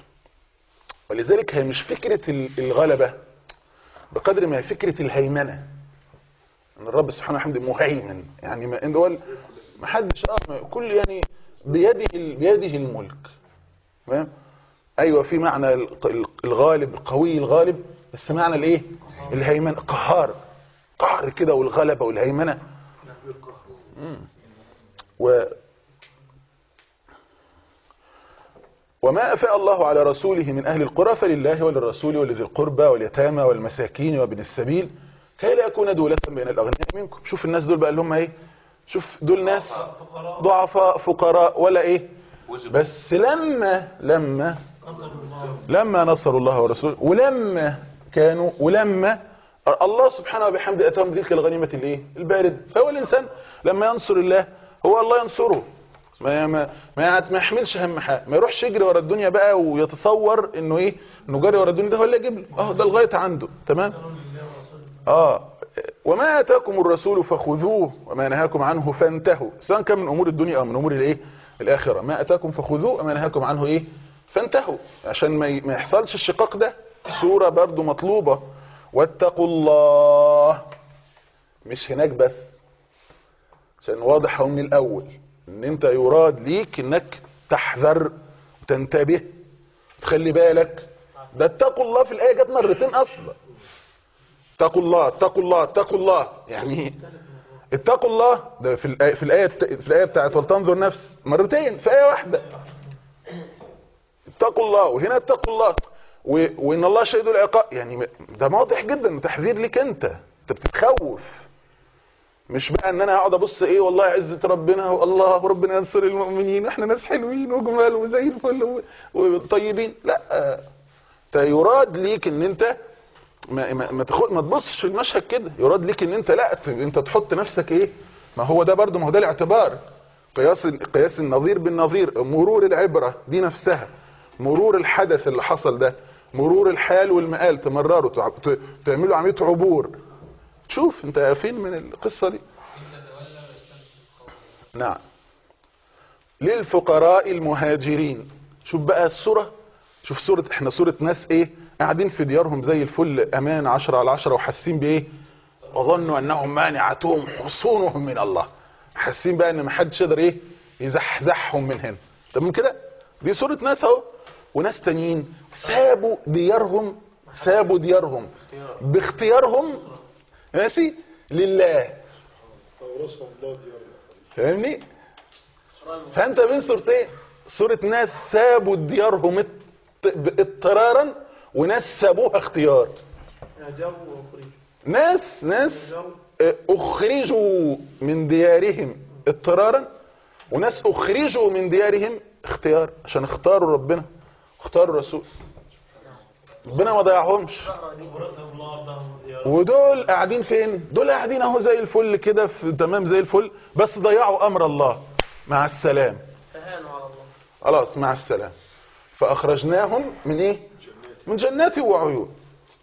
ولذلك هي مش فكرة الغلبة بقدر ما هي فكرة الهيمنة ان الرب سبحانه وتعالى مهيمن يعني ما ان دول ما حدش اه ما- كل يعني بيده ال- بيده الملك تمام ايوه في معنى ال- ال- الغالب القوي الغالب بس معنى الايه الهيمنه قهار قهر كده والغلبه والهيمنه مم. و وما أفاء الله على رسوله من أهل القرى فلله وللرسول ولذي القربى واليتامى والمساكين وابن السبيل كي لا يكون دولة بين الأغنياء منكم شوف الناس دول بقى اللي هم ايه شوف دول ناس ضعفاء فقراء ولا ايه بس لما لما لما نصروا الله ورسوله ولما كانوا ولما الله سبحانه وبحمده اتاهم بتلك الغنيمه الايه البارد فهو الانسان لما ينصر الله هو الله ينصره ما ما ما ما يحملش هم حاجه ما يروحش يجري ورا الدنيا بقى ويتصور انه ايه انه جري ورا الدنيا ده هو اللي يجيب له اه ده الغايه عنده تمام اه وما اتاكم الرسول فخذوه وما نهاكم عنه فانتهوا سواء كان من امور الدنيا او من امور الايه الاخره ما اتاكم فخذوه وما نهاكم عنه ايه فانتهوا عشان ما ي- ما يحصلش الشقاق ده صورة برضو مطلوبة واتقوا الله مش هناك بس عشان واضح اهو من الاول ان انت يراد ليك انك تحذر وتنتبه تخلي بالك ده اتقوا الله في الايه جت مرتين اصلا اتقوا الله اتقوا الله اتقوا الله يعني اتقوا الله ده في الايه في الايه في الايه بتاعت ولتنظر نفس مرتين في ايه واحده اتقوا الله وهنا اتقوا الله و... وان الله شهد العقاب يعني م- ده واضح جدا تحذير ليك انت انت بتتخوف مش بقى ان انا اقعد ابص ايه والله عزة ربنا والله ربنا ينصر المؤمنين احنا ناس حلوين وجمال وزي الفل و- وطيبين لا انت يراد ليك ان انت ما ما ما, تخد ما تبصش في المشهد كده يراد ليك ان انت لا ت- انت تحط نفسك ايه ما هو ده برضه ما هو ده الاعتبار قياس قياس النظير بالنظير مرور العبرة دي نفسها مرور الحدث اللي حصل ده مرور الحال والمآل تمرروا تع- ت- تعملوا عملية عبور شوف انت فين من القصة دي نعم للفقراء المهاجرين شوف بقى الصورة شوف صورة احنا صورة ناس ايه قاعدين في ديارهم زي الفل امان عشرة على عشرة وحاسين بايه وظنوا انهم مانعتهم حصونهم من الله حاسين بقى ان محدش يقدر ايه يزحزحهم من هنا تمام كده دي صورة ناس اهو وناس تانيين سابوا ديارهم سابوا ديارهم باختيارهم ماشي لله أورثهم الله ديارهم فاهمني فانت بين صورتين صورة ناس سابوا ديارهم اضط- اضطرارا وناس سابوها اختيار هاجروا وخرجوا ناس ناس اه، اخرجوا من ديارهم اضطرارا وناس اخرجوا من ديارهم اختيار عشان اختاروا ربنا اختاروا الرسول ربنا ما ضيعهمش ودول قاعدين فين دول قاعدين اهو زي الفل كده في تمام زي الفل بس ضيعوا امر الله مع السلام فهانوا على الله خلاص مع السلام فاخرجناهم من ايه من جنات وعيون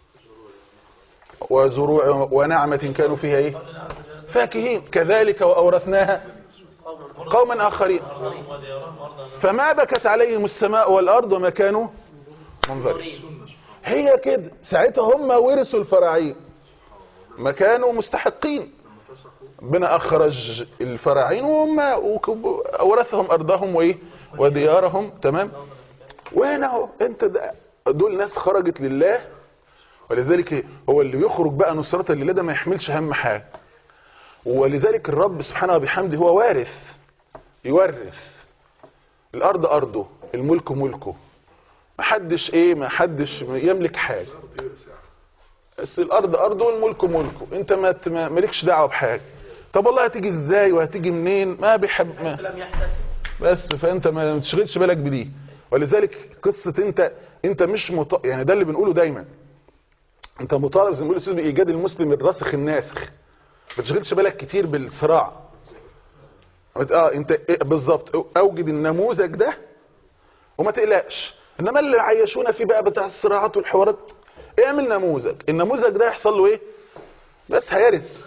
وزروع ونعمة كانوا فيها ايه فاكهين كذلك واورثناها قوما اخرين فما بكت عليهم السماء والارض وما كانوا منظرين هي كده ساعتها هم ورثوا الفراعين ما كانوا مستحقين ربنا اخرج الفراعين وهم وكب- اورثهم ارضهم وايه وديارهم تمام وهنا اهو انت ده دول ناس خرجت لله ولذلك هو اللي يخرج بقى نصرة لله ده ما يحملش هم حاجه ولذلك الرب سبحانه وبحمده هو وارث يورث الارض ارضه الملك ملكه محدش ايه محدش يملك حاجه بس الارض ارضه والملك ملكه انت ما ت- ما- مالكش دعوه بحاجه طب والله هتيجي ازاي وهتيجي منين ما بيحب ما لم يحتسب بس فانت ما تشغلش بالك بدي ولذلك قصه انت انت مش مط... يعني ده اللي بنقوله دايما انت مطالب زي ما بيقولوا الاستاذ بايجاد المسلم الراسخ الناسخ ما تشغلش بالك كتير بالصراع اه انت إيه بالظبط اوجد النموذج ده وما تقلقش انما اللي عايشونا فيه بقى بتاع الصراعات والحوارات اعمل نموذج النموذج ده يحصل له ايه بس هيرث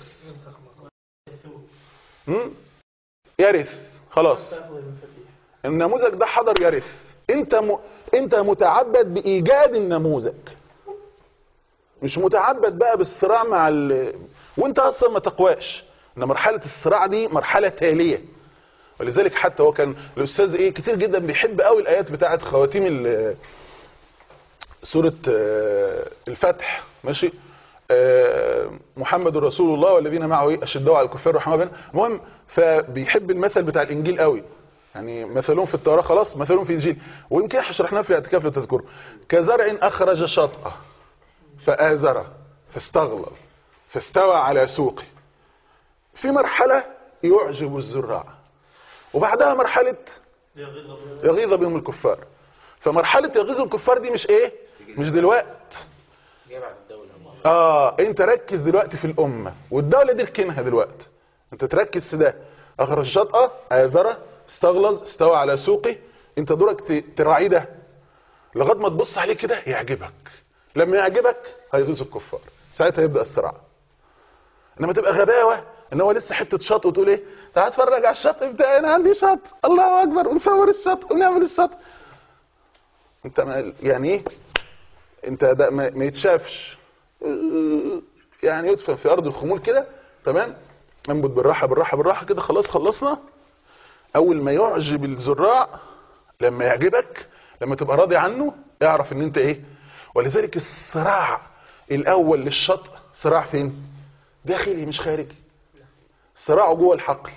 مم؟ يرث خلاص النموذج ده حضر يرث انت م... انت متعبد بايجاد النموذج مش متعبد بقى بالصراع مع ال... وانت اصلا ما تقواش ان مرحله الصراع دي مرحله تاليه ولذلك حتى هو كان الاستاذ ايه كتير جدا بيحب قوي الايات بتاعه خواتيم ال- سوره آه، الفتح ماشي آه، محمد رسول الله والذين معه ايه اشدوا على الكفار رحمه بينهم المهم فبيحب المثل بتاع الانجيل قوي يعني مثلهم في التوراة خلاص مثلهم في الانجيل ويمكن احنا شرحناه في الاعتكاف لتذكره كزرع اخرج شطأه فآزره فاستغلظ فاستوى على سوقه في مرحلة يعجب الزراع وبعدها مرحلة يغيظ بهم الكفار فمرحلة يغيظ الكفار دي مش ايه مش دلوقت جاي بعد الدولة اه انت ركز دلوقتي في الامة والدولة دي اركنها دلوقتي انت تركز في ده اخرج الشطأة آذرة استغلظ استوى على سوقه انت دورك ت- تراعيه ده لغايه ما تبص عليه كده يعجبك لما يعجبك هيغيظ الكفار ساعتها يبدا الصراع انما تبقى غباوه ان هو لسه حته شط وتقول ايه تعال اتفرج على الشط بتاعي انا عندي شط الله اكبر ونصور الشط ونعمل الشط انت ما يعني ايه انت ده ما, ما يتشافش يعني يدفن في ارض الخمول كده تمام انبت بالراحه بالراحه بالراحه كده خلاص خلصنا اول ما يعجب الزراع لما يعجبك لما تبقى راضي عنه اعرف ان انت ايه ولذلك الصراع الاول للشطء صراع فين داخلي مش خارجي صراعه جوه الحقل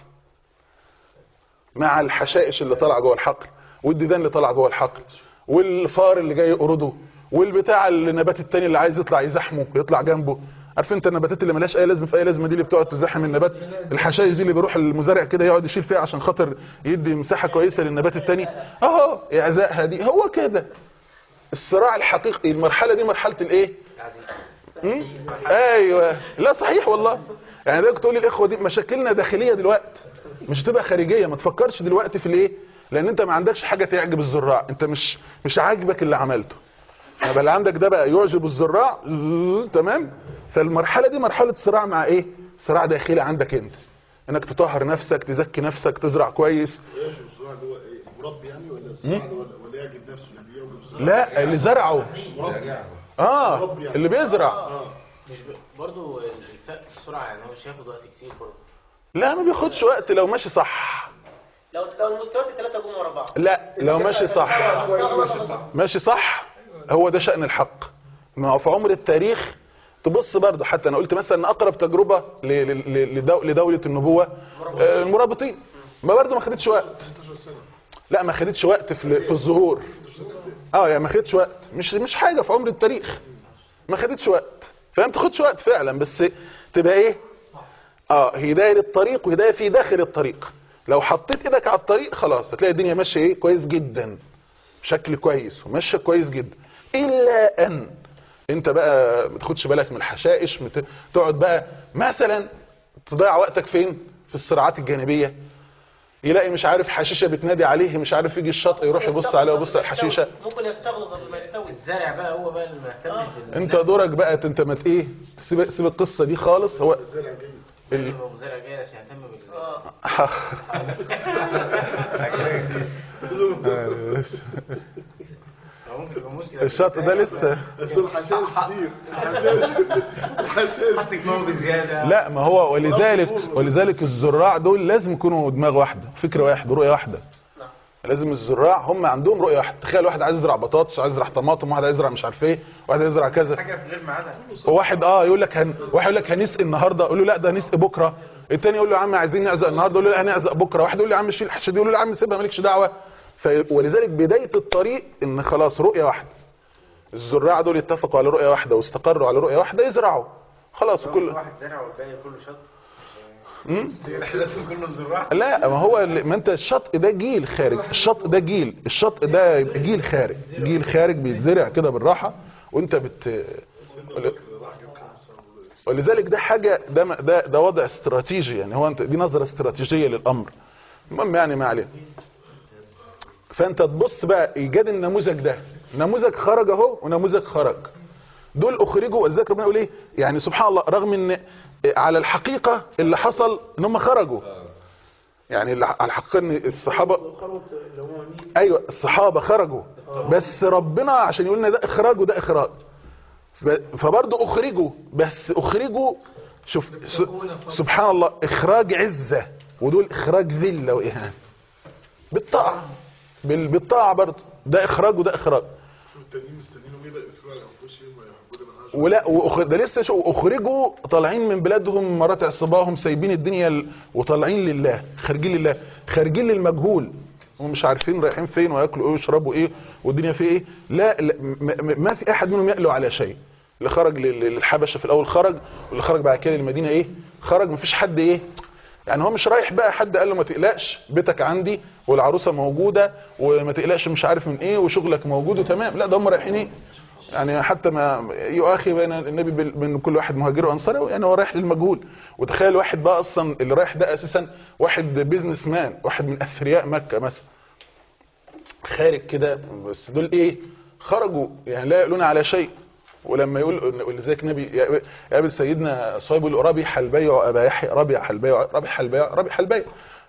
مع الحشائش اللي طالعه جوه الحقل والديدان اللي طالعه جوه الحقل والفار اللي جاي يقرضه والبتاع النبات التاني اللي عايز يطلع يزحمه يطلع جنبه عارف انت النباتات اللي ملهاش اي لازمه في اي لازمه دي اللي بتقعد تزحم النبات الحشائش دي اللي بيروح المزارع كده يقعد يشيل فيها عشان خاطر يدي مساحه كويسه للنبات التاني اهو اعزائها دي هو كده الصراع الحقيقي المرحله دي مرحله الايه مم؟ ايوه لا صحيح والله يعني ده تقول لي الاخوه دي مشاكلنا داخليه دلوقتي مش هتبقى خارجيه ما تفكرش دلوقتي في الايه لان انت ما عندكش حاجه تعجب الزراع انت مش مش عاجبك اللي عملته بقى اللي عندك ده بقى يعجب الزراع ز- تمام فالمرحله دي مرحله صراع مع ايه صراع داخلي عندك انت انك تطهر نفسك تزكي نفسك تزرع كويس يعجب الزراعة اللي هو ايه المربي يعني ولا الزراعة ولا ولا يعجب نفسه يعني يعجب الزراعة لا اللي زرعه اه اللي بيزرع مش ب... برضه الفاء السرعه يعني هو مش هياخد وقت كتير برضه لا ما بياخدش وقت لو ماشي صح لو لو المستويات الثلاثه جم ورا بعض لا لو ماشي صح ماشي صح هو ده شأن الحق ما هو في عمر التاريخ تبص برضه حتى انا قلت مثلا ان اقرب تجربه ل- ل- ل- لدو- لدوله النبوه آه، المرابطين ما برضه ما خدتش وقت لا ما خدتش وقت في في الظهور اه يعني ما خدتش وقت مش مش حاجه في عمر التاريخ ما خدتش وقت فما تاخدش وقت فعلا بس تبقى ايه اه هدايه للطريق وهدايه في داخل الطريق لو حطيت ايدك على الطريق خلاص هتلاقي الدنيا ماشيه ايه كويس جدا بشكل كويس وماشيه كويس جدا الا ان انت بقى ما تاخدش بالك من الحشائش مت... تقعد بقى مثلا تضيع وقتك فين في الصراعات الجانبيه يلاقي مش عارف حشيشه بتنادي عليه مش عارف يجي الشاطئ يروح يبص عليه ويبص على الحشيشه ممكن يستغلظ قبل ما يستوي الزارع بقى هو بقى اللي ما يهتمش بال انت دورك بقى انت ما ت- ايه سيب سيب القصه دي خالص هو ال... هو الزارع جاي عشان يهتم بال اه هو ممكن يبقى مشكله الشاطئ ده لسه بس الحشائش كتير الحشائش الحشائش حطك موت بزياده لا ما هو ولذلك ولذلك الزراع دول لازم يكونوا دماغ واحده فكره واحده رؤيه واحده لازم الزراع هم عندهم رؤيه واحده تخيل واحد عايز يزرع بطاطس عايز يزرع طماطم واحد عايز يزرع مش عارف ايه واحد عايز يزرع كذا حاجه في غير ميعادها وواحد اه يقول لك هن... واحد يقول لك هنسقي النهارده يقول له لا ده هنسقي بكره التاني يقول له يا عم عايزين نعزق النهارده يقول له لا هنعزق بكره واحد يقول له يا عم شيل الحشه دي يقول له يا عم سيبها مالكش دعوه ف... ولذلك بدايه الطريق ان خلاص رؤيه واحده الزراع دول اتفقوا على رؤيه واحده واستقروا على رؤيه واحده يزرعوا خلاص كل واحد زارع والباقي كله شط مم؟ لازم كله زراع لا ما هو اللي- ما انت الشط ده جيل خارج الشط ده جيل الشط ده يبقى جيل خارج جيل خارج بيتزرع كده بالراحه وانت بت ولذلك ده حاجه ده م- ده ده وضع استراتيجي يعني هو انت دي نظره استراتيجيه للامر المهم يعني ما علينا فانت تبص بقى ايجاد النموذج ده نموذج خرج اهو ونموذج خرج دول اخرجوا ولذلك ربنا يقول ايه يعني سبحان الله رغم ان على الحقيقه اللي حصل ان هم خرجوا يعني اللي- على الحقيقه ان الصحابه ايوه الصحابه خرجوا بس ربنا عشان يقول لنا ده اخراج وده اخراج ف- فبرضه اخرجوا بس اخرجوا شوف س- سبحان الله اخراج عزه ودول اخراج ذله واهانه بالطاعه بال- بالطاعه برضه ده اخراج وده اخراج شوف التانيين مستنيين يبقى يقفلوا على انفسهم ويحبوا من عشرة ولا وأخر... ده لسه شو اخرجوا طالعين من بلادهم مرات عصباهم سايبين الدنيا ل... وطالعين لله خارجين لله خارجين للمجهول ومش عارفين رايحين فين وياكلوا ايه ويشربوا ايه والدنيا في ايه لا, لا م... م... ما في احد منهم يقلوا على شيء اللي خرج لل- للحبشه في الاول خرج واللي خرج بعد كده للمدينه ايه خرج ما فيش حد ايه يعني هو مش رايح بقى حد قال له ما تقلقش بيتك عندي والعروسه موجوده وما تقلقش مش عارف من ايه وشغلك موجود وتمام لا ده هم رايحين ايه يعني حتى ما يؤاخي بين النبي بال- بين كل واحد مهاجر وانصاري يعني هو رايح للمجهول وتخيل واحد بقى اصلا اللي رايح ده اساسا واحد بيزنس مان واحد من اثرياء مكه مثلا خارج كده بس دول ايه خرجوا يعني لا يقولون على شيء ولما يقول ولذلك النبي يقابل سيدنا صهيب يقول ربح البيع ابا يحيى ربح البيع ربح البيع ربح البيع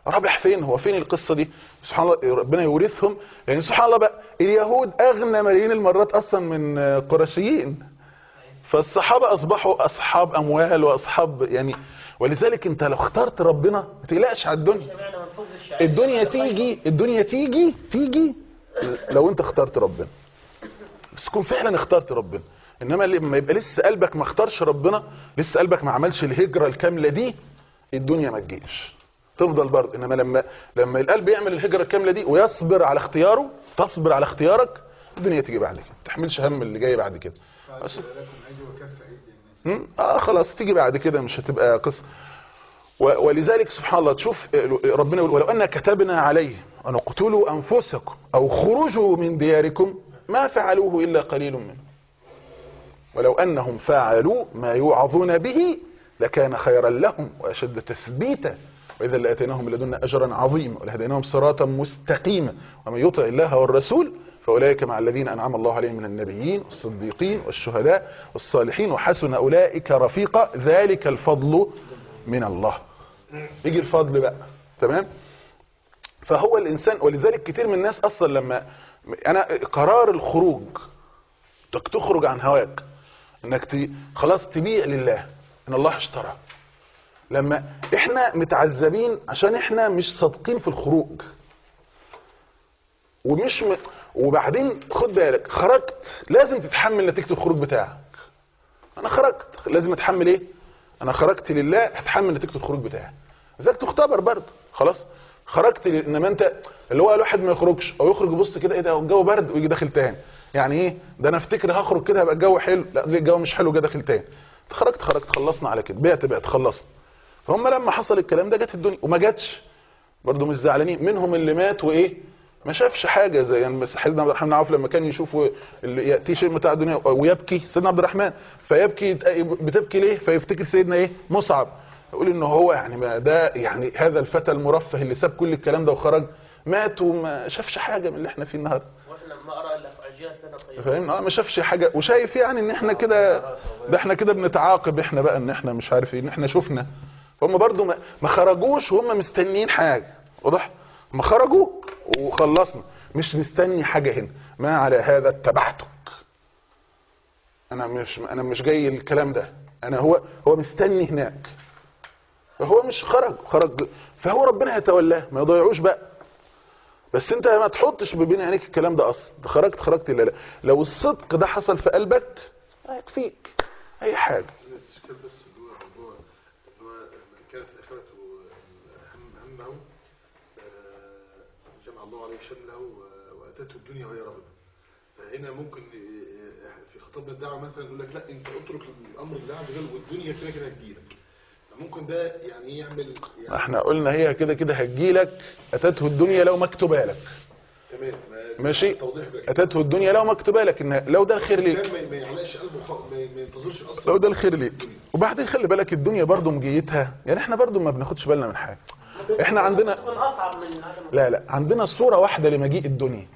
رابح فين هو فين القصة دي سبحان الله ربنا يورثهم يعني سبحان الله بقى اليهود اغنى ملايين المرات اصلا من قرشيين فالصحابة اصبحوا اصحاب اموال واصحاب يعني ولذلك انت لو اخترت ربنا ما تقلقش على الدنيا سمعنا من فوز الشعير الدنيا تيجي الدنيا تيجي تيجي لو انت اخترت ربنا بس تكون فعلا اخترت ربنا انما لما يبقى لسه قلبك ما اختارش ربنا لسه قلبك ما عملش الهجرة الكاملة دي الدنيا ما تجيش تفضل برضه انما لما لما القلب يعمل الهجرة الكاملة دي ويصبر على اختياره تصبر على اختيارك الدنيا تيجي بعد كده ما تحملش هم اللي جاي بعد كده بس مم؟ اه خلاص تيجي بعد كده مش هتبقى قصه و- ولذلك سبحان الله تشوف ربنا يقول ولو أن كتبنا عليه أن اقتلوا أنفسكم أو خرجوا من دياركم ما فعلوه إلا قليل منهم ولو أنهم فعلوا ما يوعظون به لكان خيرا لهم وأشد تثبيتا وإذا لأتيناهم من لدنا أجرا عظيما ولهديناهم صراطا مستقيما ومن يطع الله والرسول فأولئك مع الذين أنعم الله عليهم من النبيين والصديقين والشهداء والصالحين وحسن أولئك رفيقا ذلك الفضل من الله يجي الفضل بقى تمام فهو الإنسان ولذلك كتير من الناس أصلا لما أنا قرار الخروج انك تخرج عن هواك انك ت... خلاص تبيع لله ان الله اشترى لما احنا متعذبين عشان احنا مش صادقين في الخروج ومش م... وبعدين خد بالك خرجت لازم تتحمل نتيجة الخروج بتاعك انا خرجت لازم اتحمل ايه انا خرجت لله هتحمل نتيجة الخروج بتاعي ذاك تختبر برضه خلاص خرجت ل- انما انت اللي هو الواحد ما يخرجش او يخرج يبص كده ايه ده الجو برد ويجي داخل تاني يعني ايه ده انا افتكر هخرج كده هيبقى الجو حلو لا ده الجو مش حلو جه داخل تاني خرجت خرجت خلصنا على كده بعت بعت خلصنا فهم لما حصل الكلام ده جت الدنيا وما جاتش برضه مش زعلانين منهم اللي مات وايه ما شافش حاجه زي يعني بس سيدنا عبد الرحمن عوف لما كان يشوف اللي ياتي شيء متاع الدنيا ويبكي سيدنا عبد الرحمن فيبكي بتبكي ليه فيفتكر سيدنا ايه مصعب يقول ان هو يعني ما ده يعني هذا الفتى المرفه اللي ساب كل الكلام ده وخرج مات وما شافش حاجه من اللي احنا فيه النهارده واحنا ما ارى الا في اجيال سنه طيبه فاهم اه ما شافش حاجه وشايف يعني ان احنا كده ده احنا كده بنتعاقب احنا بقى ان احنا مش عارف ايه ان احنا شفنا فهم برضو ما, ما خرجوش وهم مستنيين حاجه واضح ما خرجوا وخلصنا مش مستني حاجه هنا ما على هذا اتبعتك انا مش انا مش جاي الكلام ده انا هو هو مستني هناك فهو مش خرج خرج فهو ربنا يتولاه ما يضيعوش بقى بس انت ما تحطش بين عينيك الكلام ده اصلا انت خرجت خرجت لا لا لو الصدق ده حصل في قلبك هيكفيك اي حاجه الاستشكال بس اللي هو موضوع اللي هو من كانت الاخره هم همه آه، جمع الله عليه شمله و- واتته الدنيا وهي رغبه فهنا ممكن آه، في خطاب الدعوه مثلا يقول لك لا انت اترك الامر لله عز وجل والدنيا كده كده هتجيلك فممكن ده يعني يعمل يعني احنا قلنا هي كده كده هتجيلك اتته الدنيا لو مكتوبه لك تمام ما- ماشي توضيح بقى اتته الدنيا لو مكتوبه لك ان لو ده الخير ليك الإنسان ما ما يعلقش قلبه خ- ما ما ينتظرش اصلا لو ده الخير ليك وبعدين خلي بالك الدنيا برضو مجيتها يعني احنا برضو ما بناخدش بالنا من حاجه احنا عندنا تكون اصعب من عدم لا لا عندنا صوره واحده لمجيء الدنيا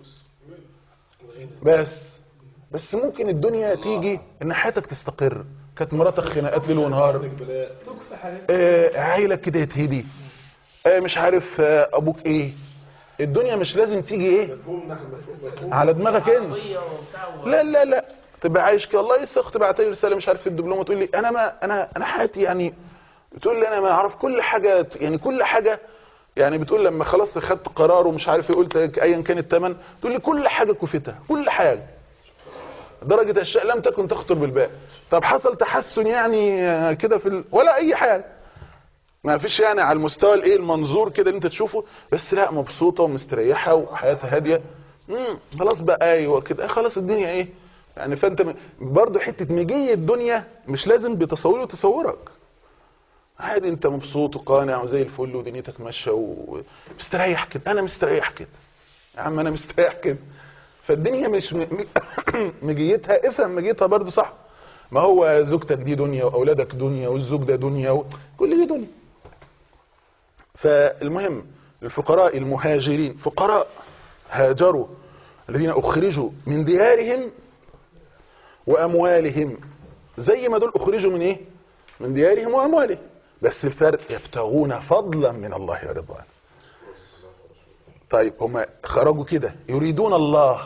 بس بس ممكن الدنيا تيجي ان حياتك تستقر كانت مراتك خناقات ليل ونهار بلاء آه عيلك كده يتهدي آه مش عارف آه ابوك ايه الدنيا مش لازم تيجي ايه مفهوم نحن مفهوم مفهوم على دماغك انت عربيه وبتاع و- لا لا لا تبقى عايش كده الله يسخ تبعت لي رساله مش عارف في الدبلوم وتقول لي انا ما انا انا حياتي يعني بتقول لي انا ما اعرف كل حاجه يعني كل حاجه يعني بتقول لما خلاص خدت قرار ومش عارف ايه قلت ايا كان الثمن تقول لي كل حاجه كفتها كل حاجه درجه الشيء لم تكن تخطر بالبال طب حصل تحسن يعني آه، كده في ال... ولا اي حاجه ما فيش يعني على المستوى الايه المنظور كده اللي انت تشوفه بس لا مبسوطه ومستريحه وحياتها هاديه امم خلاص بقى ايوه كده آه، خلاص الدنيا ايه يعني فانت م- برضو حته مجيه الدنيا مش لازم بتصوري وتصورك عادي انت مبسوط وقانع وزي الفل ودنيتك ماشيه ومستريح كده انا مستريح كده يا عم انا مستريح كده فالدنيا مش م... م- مجيتها افهم مجيتها برضو صح ما هو زوجتك دي دنيا واولادك دنيا والزوج ده دنيا و... كل دي دنيا فالمهم الفقراء المهاجرين فقراء هاجروا الذين اخرجوا من ديارهم واموالهم زي ما دول اخرجوا من ايه من ديارهم واموالهم بس الفرق يبتغون فضلا من الله ورضوانه طيب هم خرجوا كده يريدون الله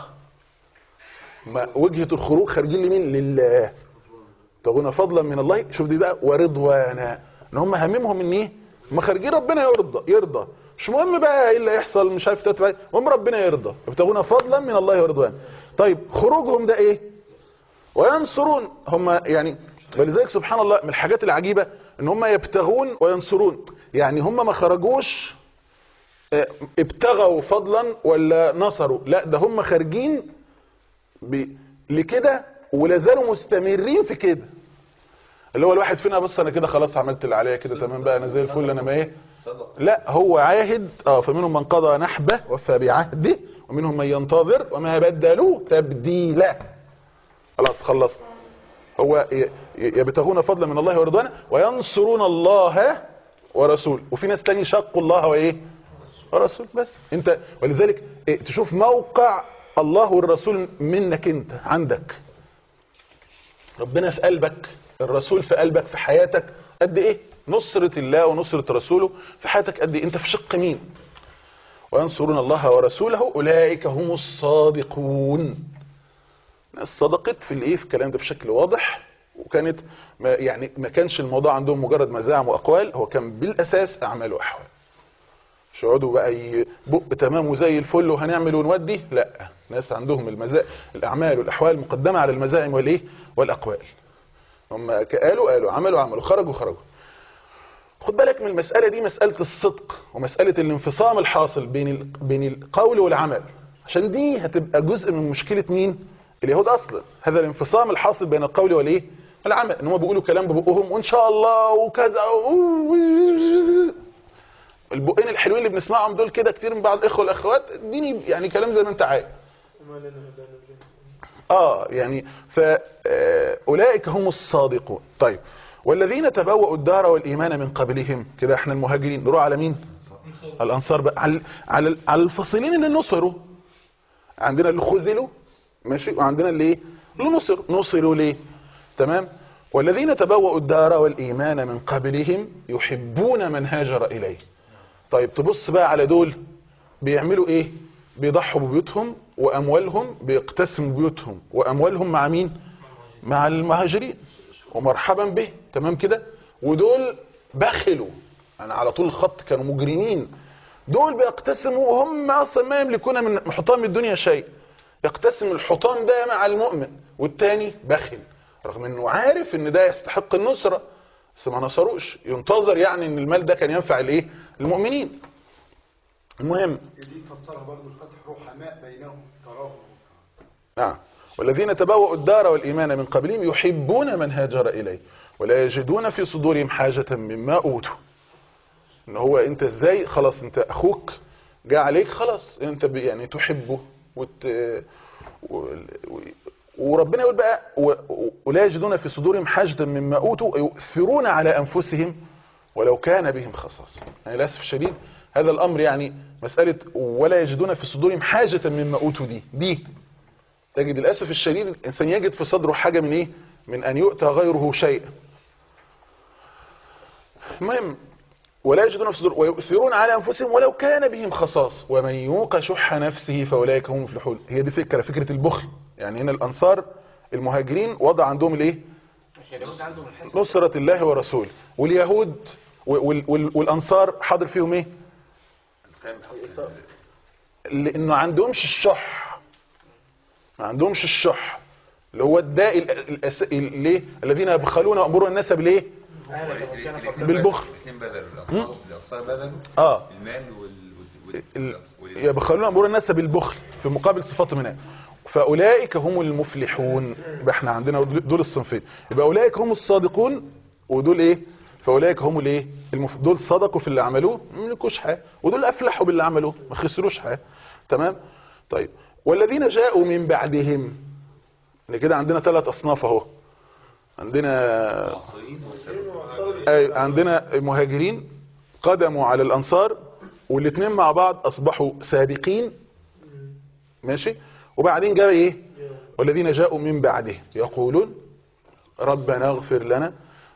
ما وجهة الخروج خارجين لمين لله يبتغون فضلا من الله شوف دي بقى ورضوانا ان هم هممهم ان ايه هم خارجين ربنا يرضى يرضى مش مهم بقى ايه اللي هيحصل مش عارف تتبع المهم ربنا يرضى يبتغون فضلا من الله ورضوانه طيب خروجهم ده ايه وينصرون هم يعني ولذلك سبحان الله من الحاجات العجيبة ان هم يبتغون وينصرون يعني هم ما خرجوش اه، ابتغوا فضلا ولا نصروا لا ده هم خارجين ب- لكده ولا زالوا مستمرين في كده اللي هو الواحد فينا بص انا كده خلاص عملت اللي عليا كده تمام بقى انا زي الفل انا ما ايه صدق لا هو عاهد اه فمنهم من قضى نحبه وفى بعهده ومنهم من ينتظر وما بدلوا تبديلا خلاص خلص هو ي- ي- يبتغون فضلا من الله ورضوانه وينصرون الله ورسوله وفي ناس تاني شقوا الله وايه ورسول بس انت ولذلك إيه تشوف موقع الله والرسول منك انت عندك ربنا في قلبك الرسول في قلبك في حياتك قد ايه نصرة الله ونصرة رسوله في حياتك قد ايه انت في شق مين وينصرون الله ورسوله اولئك هم الصادقون ناس صدقت في الايه في الكلام ده بشكل واضح وكانت ما يعني ما كانش الموضوع عندهم مجرد مزاعم واقوال هو كان بالاساس اعمال واحوال مش يقعدوا بقى يبق تمام وزي الفل وهنعمل ونودي لا ناس عندهم المزا... الاعمال والاحوال مقدمه على المزاعم والايه والاقوال هم قالوا قالوا عملوا عملوا خرجوا خرجوا خد بالك من المسألة دي مسألة الصدق ومسألة الانفصام الحاصل بين ال... بين القول والعمل عشان دي هتبقى جزء من مشكلة مين اليهود اصلا هذا الانفصام الحاصل بين القول والايه والعمل ان هم بيقولوا كلام ببقهم وان شاء الله وكذا و- البقين الحلوين اللي بنسمعهم دول كده كتير من بعض الاخوه والاخوات اديني يعني كلام زي ما انت عايز وما لنا لا نرجع اه يعني فاولئك هم الصادقون طيب والذين تبوأوا الدار والايمان من قبلهم كده احنا المهاجرين نروح على مين الانصار بقى على على على الفصيلين اللي نصروا عندنا اللي خذلوا ماشي وعندنا اللي ايه اللي نصر نصروا ليه تمام والذين تبوأوا الدار والايمان من قبلهم يحبون من هاجر اليه طيب تبص بقى على دول بيعملوا ايه بيضحوا ببيوتهم واموالهم بيقتسموا بيوتهم واموالهم مع مين مع المهاجرين ومرحبا به تمام كده ودول بخلوا انا على طول الخط كانوا مجرمين دول بيقتسموا وهم اصلا ما يملكون من حطام الدنيا شيء يقتسم الحطام ده مع المؤمن والتاني بخل رغم انه عارف ان ده يستحق النصرة بس ما نصروش ينتظر يعني ان المال ده كان ينفع الايه المؤمنين المهم دي تفسرها برضه الفتح رحماء بينهم تراهم نعم والذين تبوأوا الدار والإيمان من قبلهم يحبون من هاجر إليه ولا يجدون في صدورهم حاجة مما أوتوا ان هو انت ازاي خلاص انت اخوك جاء عليك خلاص انت ب- يعني تحبه وت... و... و... وربنا يقول بقى و... و- ولا يجدون في صدورهم حاجة مما أوتوا يؤثرون على أنفسهم ولو كان بهم خصاص يعني للأسف الشديد هذا الأمر يعني مسألة ولا يجدون في صدورهم حاجة مما أوتوا دي دي تجد للأسف الشديد الإنسان يجد في صدره حاجة من إيه من أن يؤتى غيره شيئا المهم ولا يجدون في صدور ويؤثرون على أنفسهم ولو كان بهم خصاص ومن يوق شح نفسه فأولئك هم المفلحون هي دي فكرة فكرة البخل يعني هنا الأنصار المهاجرين وضع عندهم الايه مش اليهود عندهم الحس نصرة الله ورسوله واليهود وال وال والأنصار حاضر فيهم ايه لأنه عندهمش الشح ما عندهمش الشح اللي هو الداء ال- الأس- ال- ليه الذين يبخلون ويأمرون الناس بالايه بالبخل. الاثنين بدلوا الأنصار الأنصار بدلوا اه المال وال وال- ال- وال- يبخلون أمور الناس بالبخل في مقابل صفاتهم هناك فأولئك هم المفلحون يبقى احنا عندنا دول الصنفين يبقى أولئك هم الصادقون ودول ايه فأولئك هم الايه المف... دول صدقوا في اللي عملوه ما يملكوش حاجه ودول أفلحوا باللي عملوه ما خسروش حاجه تمام طيب والذين جاءوا من بعدهم ان كده عندنا ثلاث أصناف اهو عندنا أي عندنا مهاجرين قدموا على الأنصار والاثنين مع بعض أصبحوا سابقين ماشي وبعدين جاء إيه والذين جاءوا من بعده يقولون ربنا اغفر لنا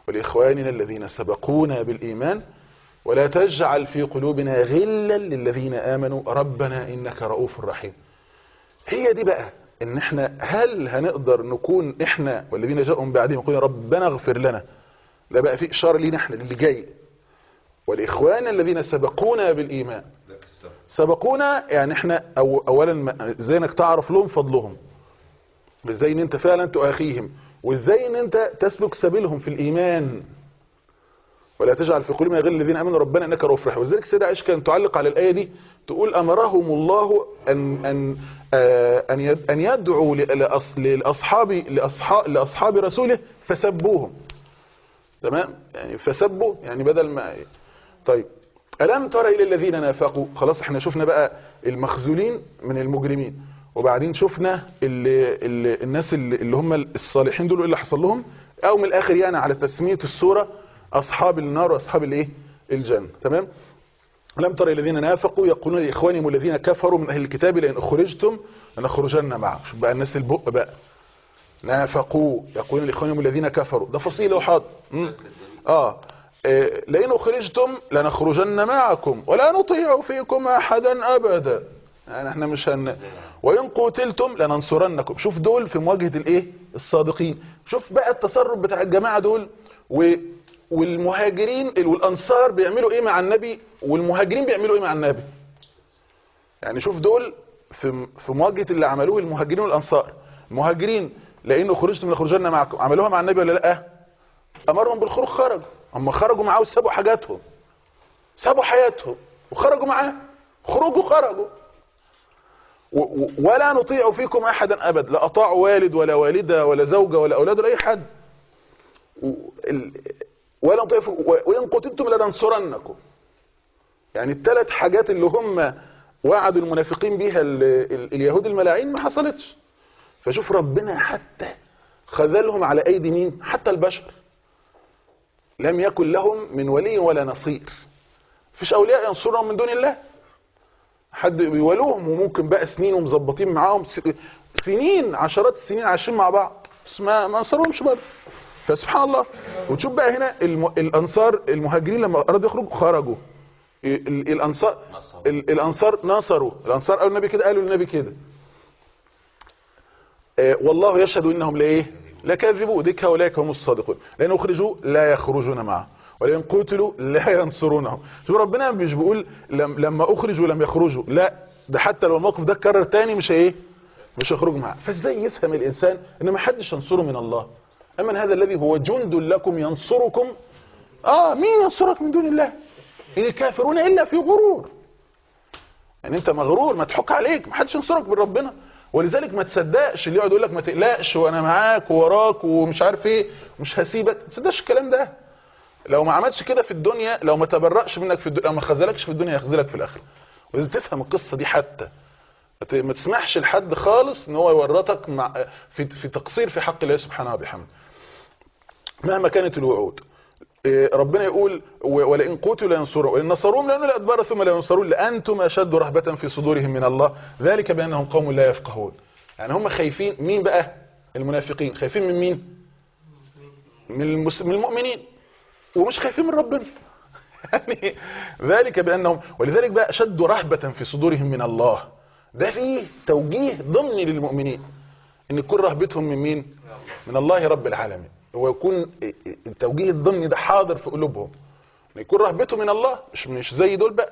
ولإخواننا الذين سبقونا بالإيمان ولا تجعل في قلوبنا غلا للذين آمنوا ربنا إنك رؤوف رحيم هي دي بقى ان احنا هل هنقدر نكون احنا والذين جاءوا من بعدهم يقولون ربنا اغفر لنا ده بقى في اشاره لينا احنا اللي جاي والاخوان الذين سبقونا بالايمان ده السبب سبقونا يعني احنا أو اولا ما- ازاي انك تعرف لهم فضلهم ازاي ان انت فعلا تؤاخيهم وازاي ان انت تسلك سبيلهم في الايمان ولا تجعل في قلوبنا غير الذين امنوا ربنا انك رؤوف رحيم وذلك السيده عائشه كانت تعلق على الايه دي تقول امرهم الله ان ان آه، ان يد- ان يدعوا لأص- لاصحاب لاصحاب لاصحاب رسوله فسبوهم تمام يعني فسبوا يعني بدل ما طيب ألم تر إلى الذين نافقوا خلاص احنا شفنا بقى المخذولين من المجرمين وبعدين شفنا اللي اللي الناس اللي, اللي هم الصالحين دول إيه اللي حصل لهم او من الاخر يعني على تسمية السورة اصحاب النار واصحاب الايه الجنة تمام لم تر الذين نافقوا يقولون لاخوانهم الذين كفروا من اهل الكتاب لان اخرجتم لنخرجن معكم شوف بقى الناس البق بقى نافقوا يقولون لاخوانهم الذين كفروا ده فصيل وحاضر مم. اه إيه، لئن اخرجتم لنخرجن معكم ولا نطيع فيكم احدا ابدا يعني احنا مش هن وان قتلتم لننصرنكم شوف دول في مواجهه الايه الصادقين شوف بقى التصرف بتاع الجماعه دول و والمهاجرين والانصار بيعملوا ايه مع النبي والمهاجرين بيعملوا ايه مع النبي يعني شوف دول في في مواجهه اللي عملوه المهاجرين والانصار المهاجرين لانه خرجتم لخرجنا معكم عملوها مع النبي ولا لا امرهم بالخروج خرجوا اما خرجوا معاه وسابوا حاجاتهم سابوا حياتهم وخرجوا معاه خرجوا خرجوا و- و- ولا نطيع فيكم احدا ابدا لا اطاعوا والد ولا والده ولا زوجه ولا اولاد ولا اي حد و- ال- ولا نطيع فيكم و- وان قتلتم لننصرنكم يعني الثلاث حاجات اللي هم وعدوا المنافقين بيها ال- ال- اليهود الملاعين ما حصلتش فشوف ربنا حتى خذلهم على ايدي مين حتى البشر لم يكن لهم من ولي ولا نصير مفيش اولياء ينصرهم من دون الله حد بيولوهم وممكن بقى سنين ومظبطين معاهم س- سنين عشرات السنين عايشين مع بعض بس ما ما نصرهمش برضه فسبحان الله وتشوف بقى هنا الم... الانصار المهاجرين لما ارادوا يخرجوا خرجوا ال- ال- الانصار ال- الانصار نصروا الانصار قالوا النبي كده قالوا النبي كده آه، والله يشهد انهم لايه لكاذبوا ديك هؤلاء هم الصادقون لان اخرجوا لا يخرجون معه ولئن قتلوا لا ينصرونه شوف ربنا مش بيقول لم لما اخرجوا لم يخرجوا لا ده حتى لو الموقف ده اتكرر تاني مش ايه مش هيخرجوا معاه فازاي يفهم الانسان ان ما حدش ينصره من الله اما هذا الذي هو جند لكم ينصركم اه مين ينصرك من دون الله ان الكافرون الا في غرور يعني انت مغرور ما تحك عليك ما حدش ينصرك من ربنا ولذلك ما تصدقش اللي يقعد يقول لك ما تقلقش وانا معاك ووراك ومش عارف ايه مش هسيبك ما تصدقش الكلام ده لو ما عملش كده في الدنيا لو ما تبرأش منك في الدنيا لو ما خذلكش في الدنيا يخذلك في الاخره ولازم تفهم القصه دي حتى ما ت- ما تسمحش لحد خالص ان هو يورطك مع في في تقصير في حق الله سبحانه وبحمده مهما كانت الوعود إيه، ربنا يقول و- ولئن قتلوا لينصروا وإن نصروهم لأنه الأدبار ثم لا ينصرون لأنتم أشد رهبة في صدورهم من الله ذلك بأنهم قوم لا يفقهون يعني هم خايفين مين بقى المنافقين خايفين من مين من, المس... من المؤمنين ومش خايفين من ربنا يعني ذلك بأنهم ولذلك بقى أشد رهبة في صدورهم من الله ده فيه توجيه ضمني للمؤمنين ان يكون رهبتهم من مين من الله رب العالمين هو يكون التوجيه الضمني ده حاضر في قلوبهم ان يكون رهبته من الله مش مش زي دول بقى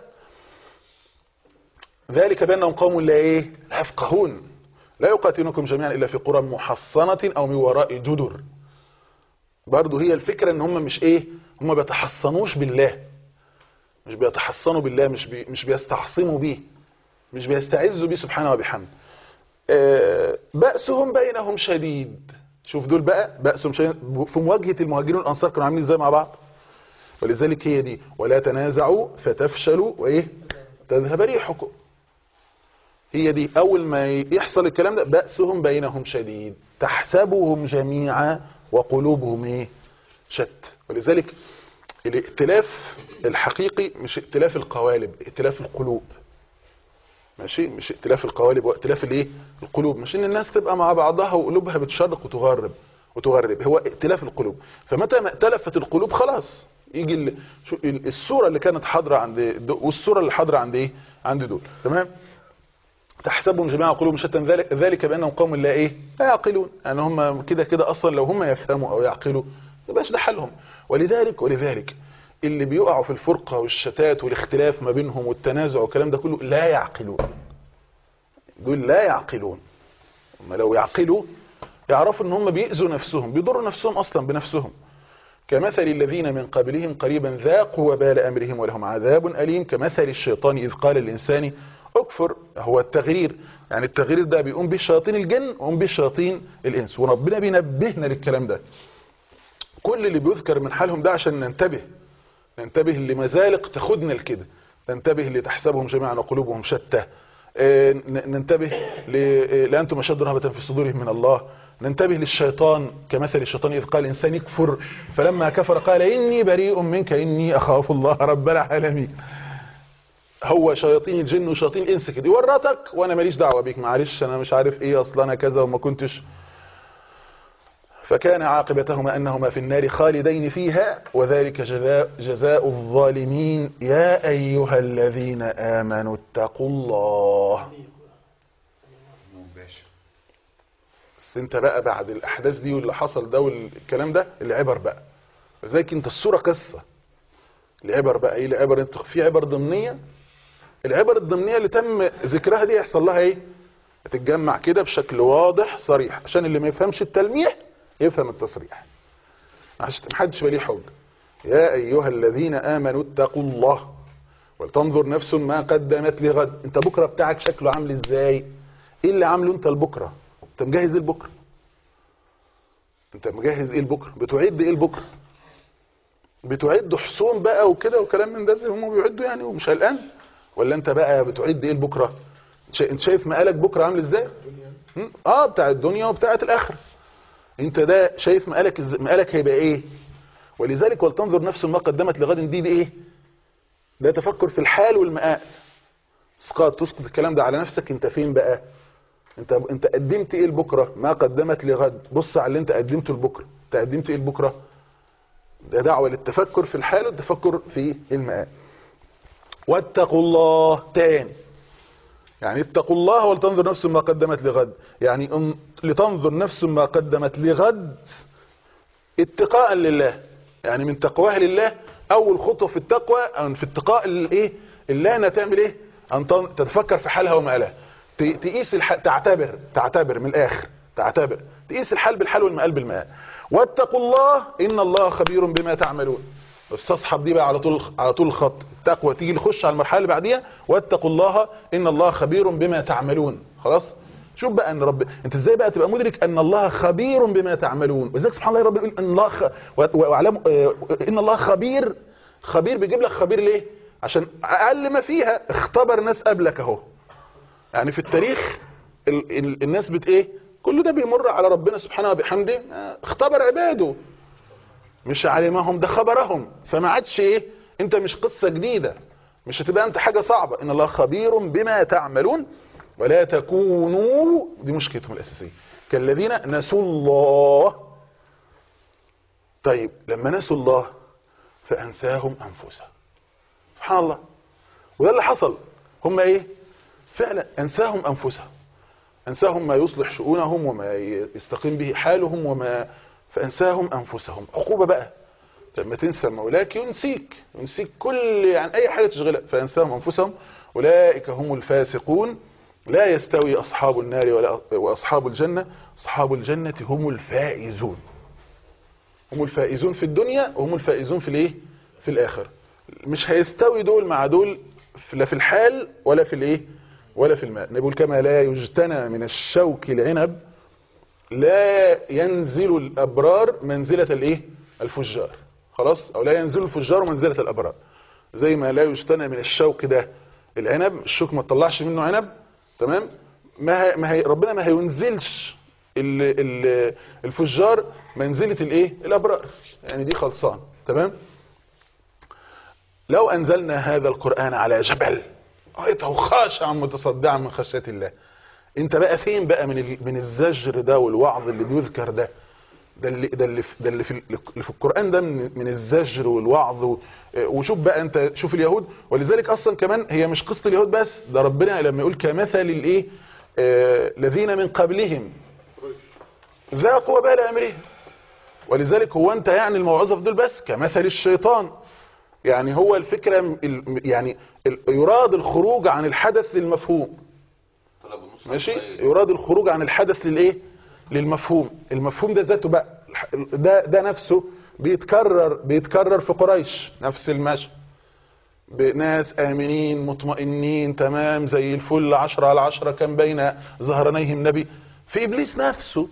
ذلك بانهم قوم لا ايه لا يفقهون لا يقاتلونكم جميعا الا في قرى محصنه او من وراء جدر برضه هي الفكره ان هم مش ايه هم ما بيتحصنوش بالله مش بيتحصنوا بالله مش بي مش بيستعصموا بيه مش بيستعزوا بيه سبحانه وبحمده آه، بأسهم بينهم شديد شوف دول بقى بأسهم شديد في مواجهة المهاجرين والأنصار كانوا عاملين ازاي مع بعض ولذلك هي دي ولا تنازعوا فتفشلوا وإيه تذهب ريحكم هي دي أول ما يحصل الكلام ده بأسهم بينهم شديد تحسبهم جميعا وقلوبهم إيه شت ولذلك الائتلاف الحقيقي مش ائتلاف القوالب ائتلاف القلوب ماشي مش ائتلاف القوالب وائتلاف الايه القلوب مش ان الناس تبقى مع بعضها وقلوبها بتشرق وتغرب وتغرب هو ائتلاف القلوب فمتى ما ائتلفت القلوب خلاص يجي ال- شو- ال- الصوره اللي كانت حاضره عند دو- والصوره اللي حاضره عند ايه عند دول تمام تحسبهم جميعا قلوبهم شتى ذلك ذلك بانهم قوم لا ايه لا يعقلون يعني هم كده كده اصلا لو هم يفهموا او يعقلوا يبقاش ده حالهم ولذلك ولذلك اللي بيقعوا في الفرقه والشتات والاختلاف ما بينهم والتنازع والكلام ده كله لا يعقلون دول لا يعقلون هم لو يعقلوا يعرفوا ان هم بيأذوا نفسهم بيضروا نفسهم اصلا بنفسهم كمثل الذين من قبلهم قريبا ذاقوا وبال امرهم ولهم عذاب اليم كمثل الشيطان اذ قال للانسان اكفر هو التغرير يعني التغرير ده بيقوم به شياطين الجن ويقوم به شياطين الانس وربنا بينبهنا للكلام ده كل اللي بيذكر من حالهم ده عشان ننتبه ننتبه لمزالق تاخدنا لكده ننتبه لتحسبهم جميعا وقلوبهم شتى آه، ن- ننتبه ل- آه، لأنتم أشد رهبة في صدورهم من الله ننتبه للشيطان كمثل الشيطان إذ قال الإنسان يكفر فلما كفر قال إني بريء منك إني أخاف الله رب العالمين هو شياطين الجن وشياطين الإنس كده يورطك وأنا ماليش دعوة بيك معلش أنا مش عارف إيه أصلا أنا كذا وما كنتش فكان عاقبتهما أنهما في النار خالدين فيها وذلك جزاء, جزاء الظالمين يا أيها الذين آمنوا اتقوا الله مباشر بس انت بقى بعد الأحداث دي واللي حصل ده والكلام ده العبر بقى لذلك انت الصورة قصة العبر بقى ايه العبر انت في عبر ضمنية العبر الضمنية اللي تم ذكرها دي يحصل لها ايه تتجمع كده بشكل واضح صريح عشان اللي ما يفهمش التلميح يفهم التصريح عشان محدش بقى ليه حجه يا ايها الذين امنوا اتقوا الله ولتنظر نفس ما قدمت لغد انت بكره بتاعك شكله عامل ازاي ايه اللي عامله انت لبكره انت مجهز ايه لبكره انت مجهز ايه لبكره بتعد ايه لبكره بتعد حصون بقى وكده وكلام من ده زي هم بيعدوا يعني ومش قلقان ولا انت بقى بتعد ايه لبكره شا- انت شايف مقالك بكره عامل ازاي م? اه بتاع الدنيا وبتاعه الاخره انت ده شايف مقالك إز- مقالك هيبقى ايه ولذلك ولتنظر نفس ما قدمت لغد دي, دي ايه ده تفكر في الحال والمآل اسقاط تسقط الكلام ده على نفسك انت فين بقى انت انت قدمت ايه لبكره ما قدمت لغد بص على اللي انت قدمته لبكره انت قدمت ايه لبكره ده دعوه للتفكر في الحال والتفكر في المآل واتقوا الله تاني يعني اتقوا الله ولتنظر نفس ما قدمت لغد يعني ان لتنظر نفس ما قدمت لغد اتقاء لله يعني من تقواها لله اول خطوه في التقوى او في اتقاء الايه الله انها تعمل ايه ان تن- تتفكر في حالها ومآلها ت- تقيس الح... تعتبر تعتبر من الاخر تعتبر تقيس الحال بالحال والمآل بالمآل واتقوا الله ان الله خبير بما تعملون استصحب دي بقى على طول على طول الخط التقوى تيجي نخش على المرحله اللي بعديها واتقوا الله ان الله خبير بما تعملون خلاص شوف بقى ان رب انت ازاي بقى تبقى مدرك ان الله خبير بما تعملون ولذلك سبحان الله رب يقول ان الله خ... و- واعلموا آه، ان الله خبير خبير بيجيب لك خبير ليه عشان اقل ما فيها اختبر ناس قبلك اهو يعني في التاريخ ال... ال... الناس بت ايه كل ده بيمر على ربنا سبحانه وبحمده آه، اختبر عباده مش علمهم ده خبرهم فما عادش ايه انت مش قصة جديدة مش هتبقى انت حاجة صعبة ان الله خبير بما تعملون ولا تكونوا دي مشكلتهم الاساسية كالذين نسوا الله طيب لما نسوا الله فانساهم انفسهم سبحان الله وده اللي حصل هم ايه فعلا انساهم انفسهم انساهم ما يصلح شؤونهم وما يستقيم به حالهم وما فانساهم انفسهم عقوبة بقى لما تنسى مولاك ينسيك ينسيك كل يعني اي حاجة تشغلك فانساهم انفسهم اولئك هم الفاسقون لا يستوي اصحاب النار ولا واصحاب الجنة اصحاب الجنة هم الفائزون هم الفائزون في الدنيا وهم الفائزون في الايه في الاخر مش هيستوي دول مع دول في- لا في الحال ولا في الايه ولا في الماء نقول كما لا يجتنى من الشوك العنب لا ينزل الابرار منزلة الايه الفجار خلاص او لا ينزل الفجار منزلة الابرار زي ما لا يجتنى من الشوك ده العنب الشوك ما تطلعش منه عنب تمام ما هي ما هي ربنا ما هينزلش ال ال الفجار منزلة الايه الابرار يعني دي خلصان تمام لو انزلنا هذا القرآن على جبل رأيته خاشعا متصدعا من خشية الله انت بقى فين بقى من ال- من الزجر ده والوعظ اللي بيذكر ده ده اللي ده اللي في- ده اللي في اللي في القران ده من, من الزجر والوعظ و- وشوف بقى انت شوف اليهود ولذلك اصلا كمان هي مش قصه اليهود بس ده ربنا لما يقول كمثل الايه آه، الذين من قبلهم ذاقوا وبال امرهم ولذلك هو انت يعني الموعظه في دول بس كمثل الشيطان يعني هو الفكره م- ال- يعني ال- يراد الخروج عن الحدث للمفهوم ماشي يراد الخروج عن الحدث للايه للمفهوم المفهوم ده ذاته بقى الح- ده ده نفسه بيتكرر بيتكرر في قريش نفس المشهد بناس آمنين مطمئنين تمام زي الفل عشرة على عشرة كان بين ظهرانيهم نبي في إبليس نفسه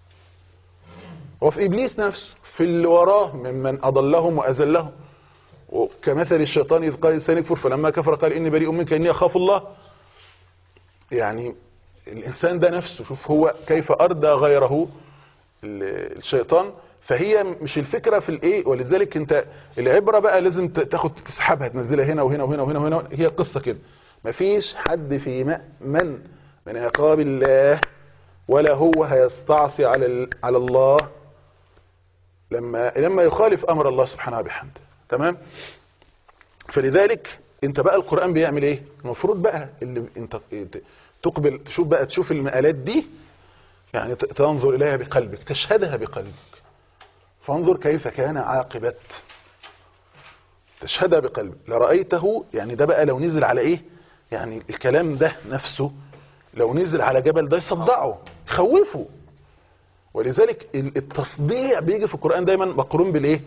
وفي إبليس نفسه في اللي وراه ممن أضلهم وأذلهم وكمثل الشيطان إذ قال الإنسان يكفر فلما كفر قال إني بريء منك إني أخاف الله يعني الإنسان ده نفسه شوف هو كيف أردى غيره ال- الشيطان فهي مش الفكرة في الايه ولذلك انت العبرة بقى لازم ت- تاخد تسحبها تنزلها هنا وهنا وهنا وهنا وهنا هي قصة كده مفيش حد في مأمن من عقاب الله ولا هو هيستعصي على ال- على الله لما لما يخالف امر الله سبحانه وبحمده تمام فلذلك انت بقى القرآن بيعمل ايه المفروض بقى اللي انت ت- تقبل تشوف بقى تشوف المقالات دي يعني ت- تنظر إليها بقلبك تشهدها بقلبك فانظر كيف كان عاقبة تشهدها بقلبك لرأيته يعني ده بقى لو نزل على ايه يعني الكلام ده نفسه لو نزل على جبل ده يصدعه يخوفه ولذلك ال- التصديع بيجي في القرآن دايما مقرون بالايه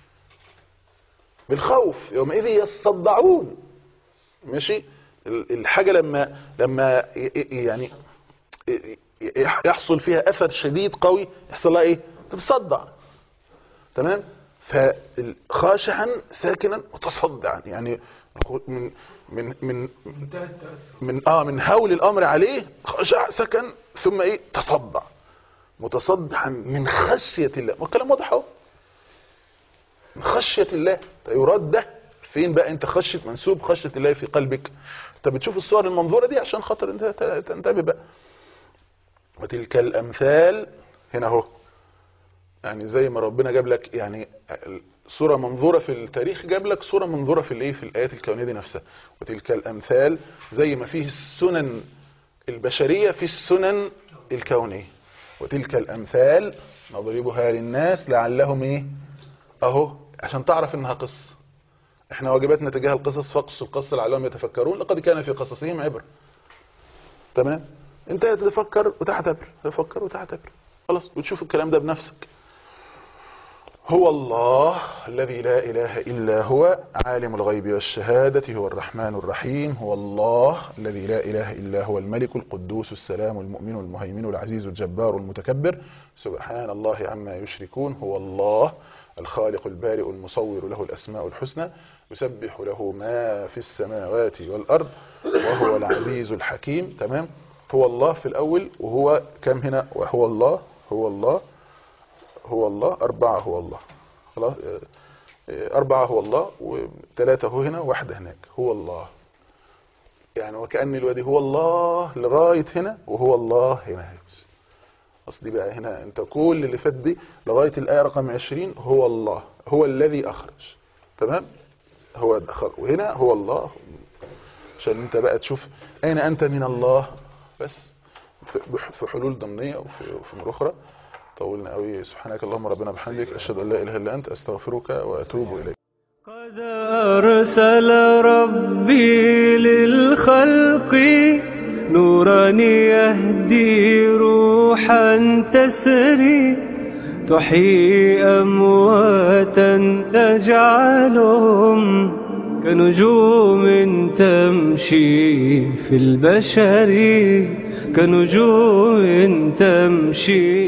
بالخوف يومئذ يصدعون ماشي ال- الحاجة لما لما ي- ي- يعني ي- يحصل فيها اثر شديد قوي يحصل لها ايه تتصدع تمام فخاشعا ساكنا متصدعا يعني من من من من اه من هول الامر عليه خشع سكن ثم ايه تصدع متصدعا من خشيه الله ما الكلام واضح اهو من خشيه الله يراد ده فين بقى انت خشيه منسوب خشيه الله في قلبك انت بتشوف الصور المنظوره دي عشان خاطر انت ت- تنتبه بقى وتلك الامثال هنا اهو يعني زي ما ربنا جاب لك يعني صورة منظورة في التاريخ جاب لك صورة منظورة في الايه في الآيات الكونية دي نفسها وتلك الأمثال زي ما فيه السنن البشرية في السنن الكونية وتلك الأمثال نضربها للناس لعلهم ايه اهو عشان تعرف انها قصة احنا واجباتنا تجاه القصص فقص القصة لعلهم يتفكرون لقد كان في قصصهم عبر تمام انت تتفكر وتعتبر تتفكر وتعتبر خلاص وتشوف الكلام ده بنفسك هو الله الذي لا إله إلا هو عالم الغيب والشهادة هو الرحمن الرحيم هو الله الذي لا إله إلا هو الملك القدوس السلام المؤمن المهيمن العزيز الجبار المتكبر سبحان الله عما يشركون هو الله الخالق البارئ المصور له الأسماء الحسنى يسبح له ما في السماوات والأرض وهو العزيز الحكيم تمام هو الله في الأول وهو كم هنا وهو الله هو الله هو الله أربعة هو الله خلاص آه، آه، أربعة هو الله وثلاثة هو هنا واحدة هناك هو الله يعني وكأن الوادي هو الله لغاية هنا وهو الله هنا قصدي بقى هنا انت كل اللي فات دي لغاية الآية رقم 20 هو الله هو الذي أخرج تمام هو أخرج وهنا هو الله عشان انت بقى تشوف أين أنت من الله بس في- في حلول ضمنية وفي, وفي أمور أخرى طولنا قوي سبحانك اللهم ربنا بحمدك أشهد أن لا إله إلا أنت أستغفرك وأتوب إليك قد أرسل ربي للخلق نورا يهدي روحا تسري تحيي أمواتا تجعلهم كنجوم تمشي في البشر كنجوم تمشي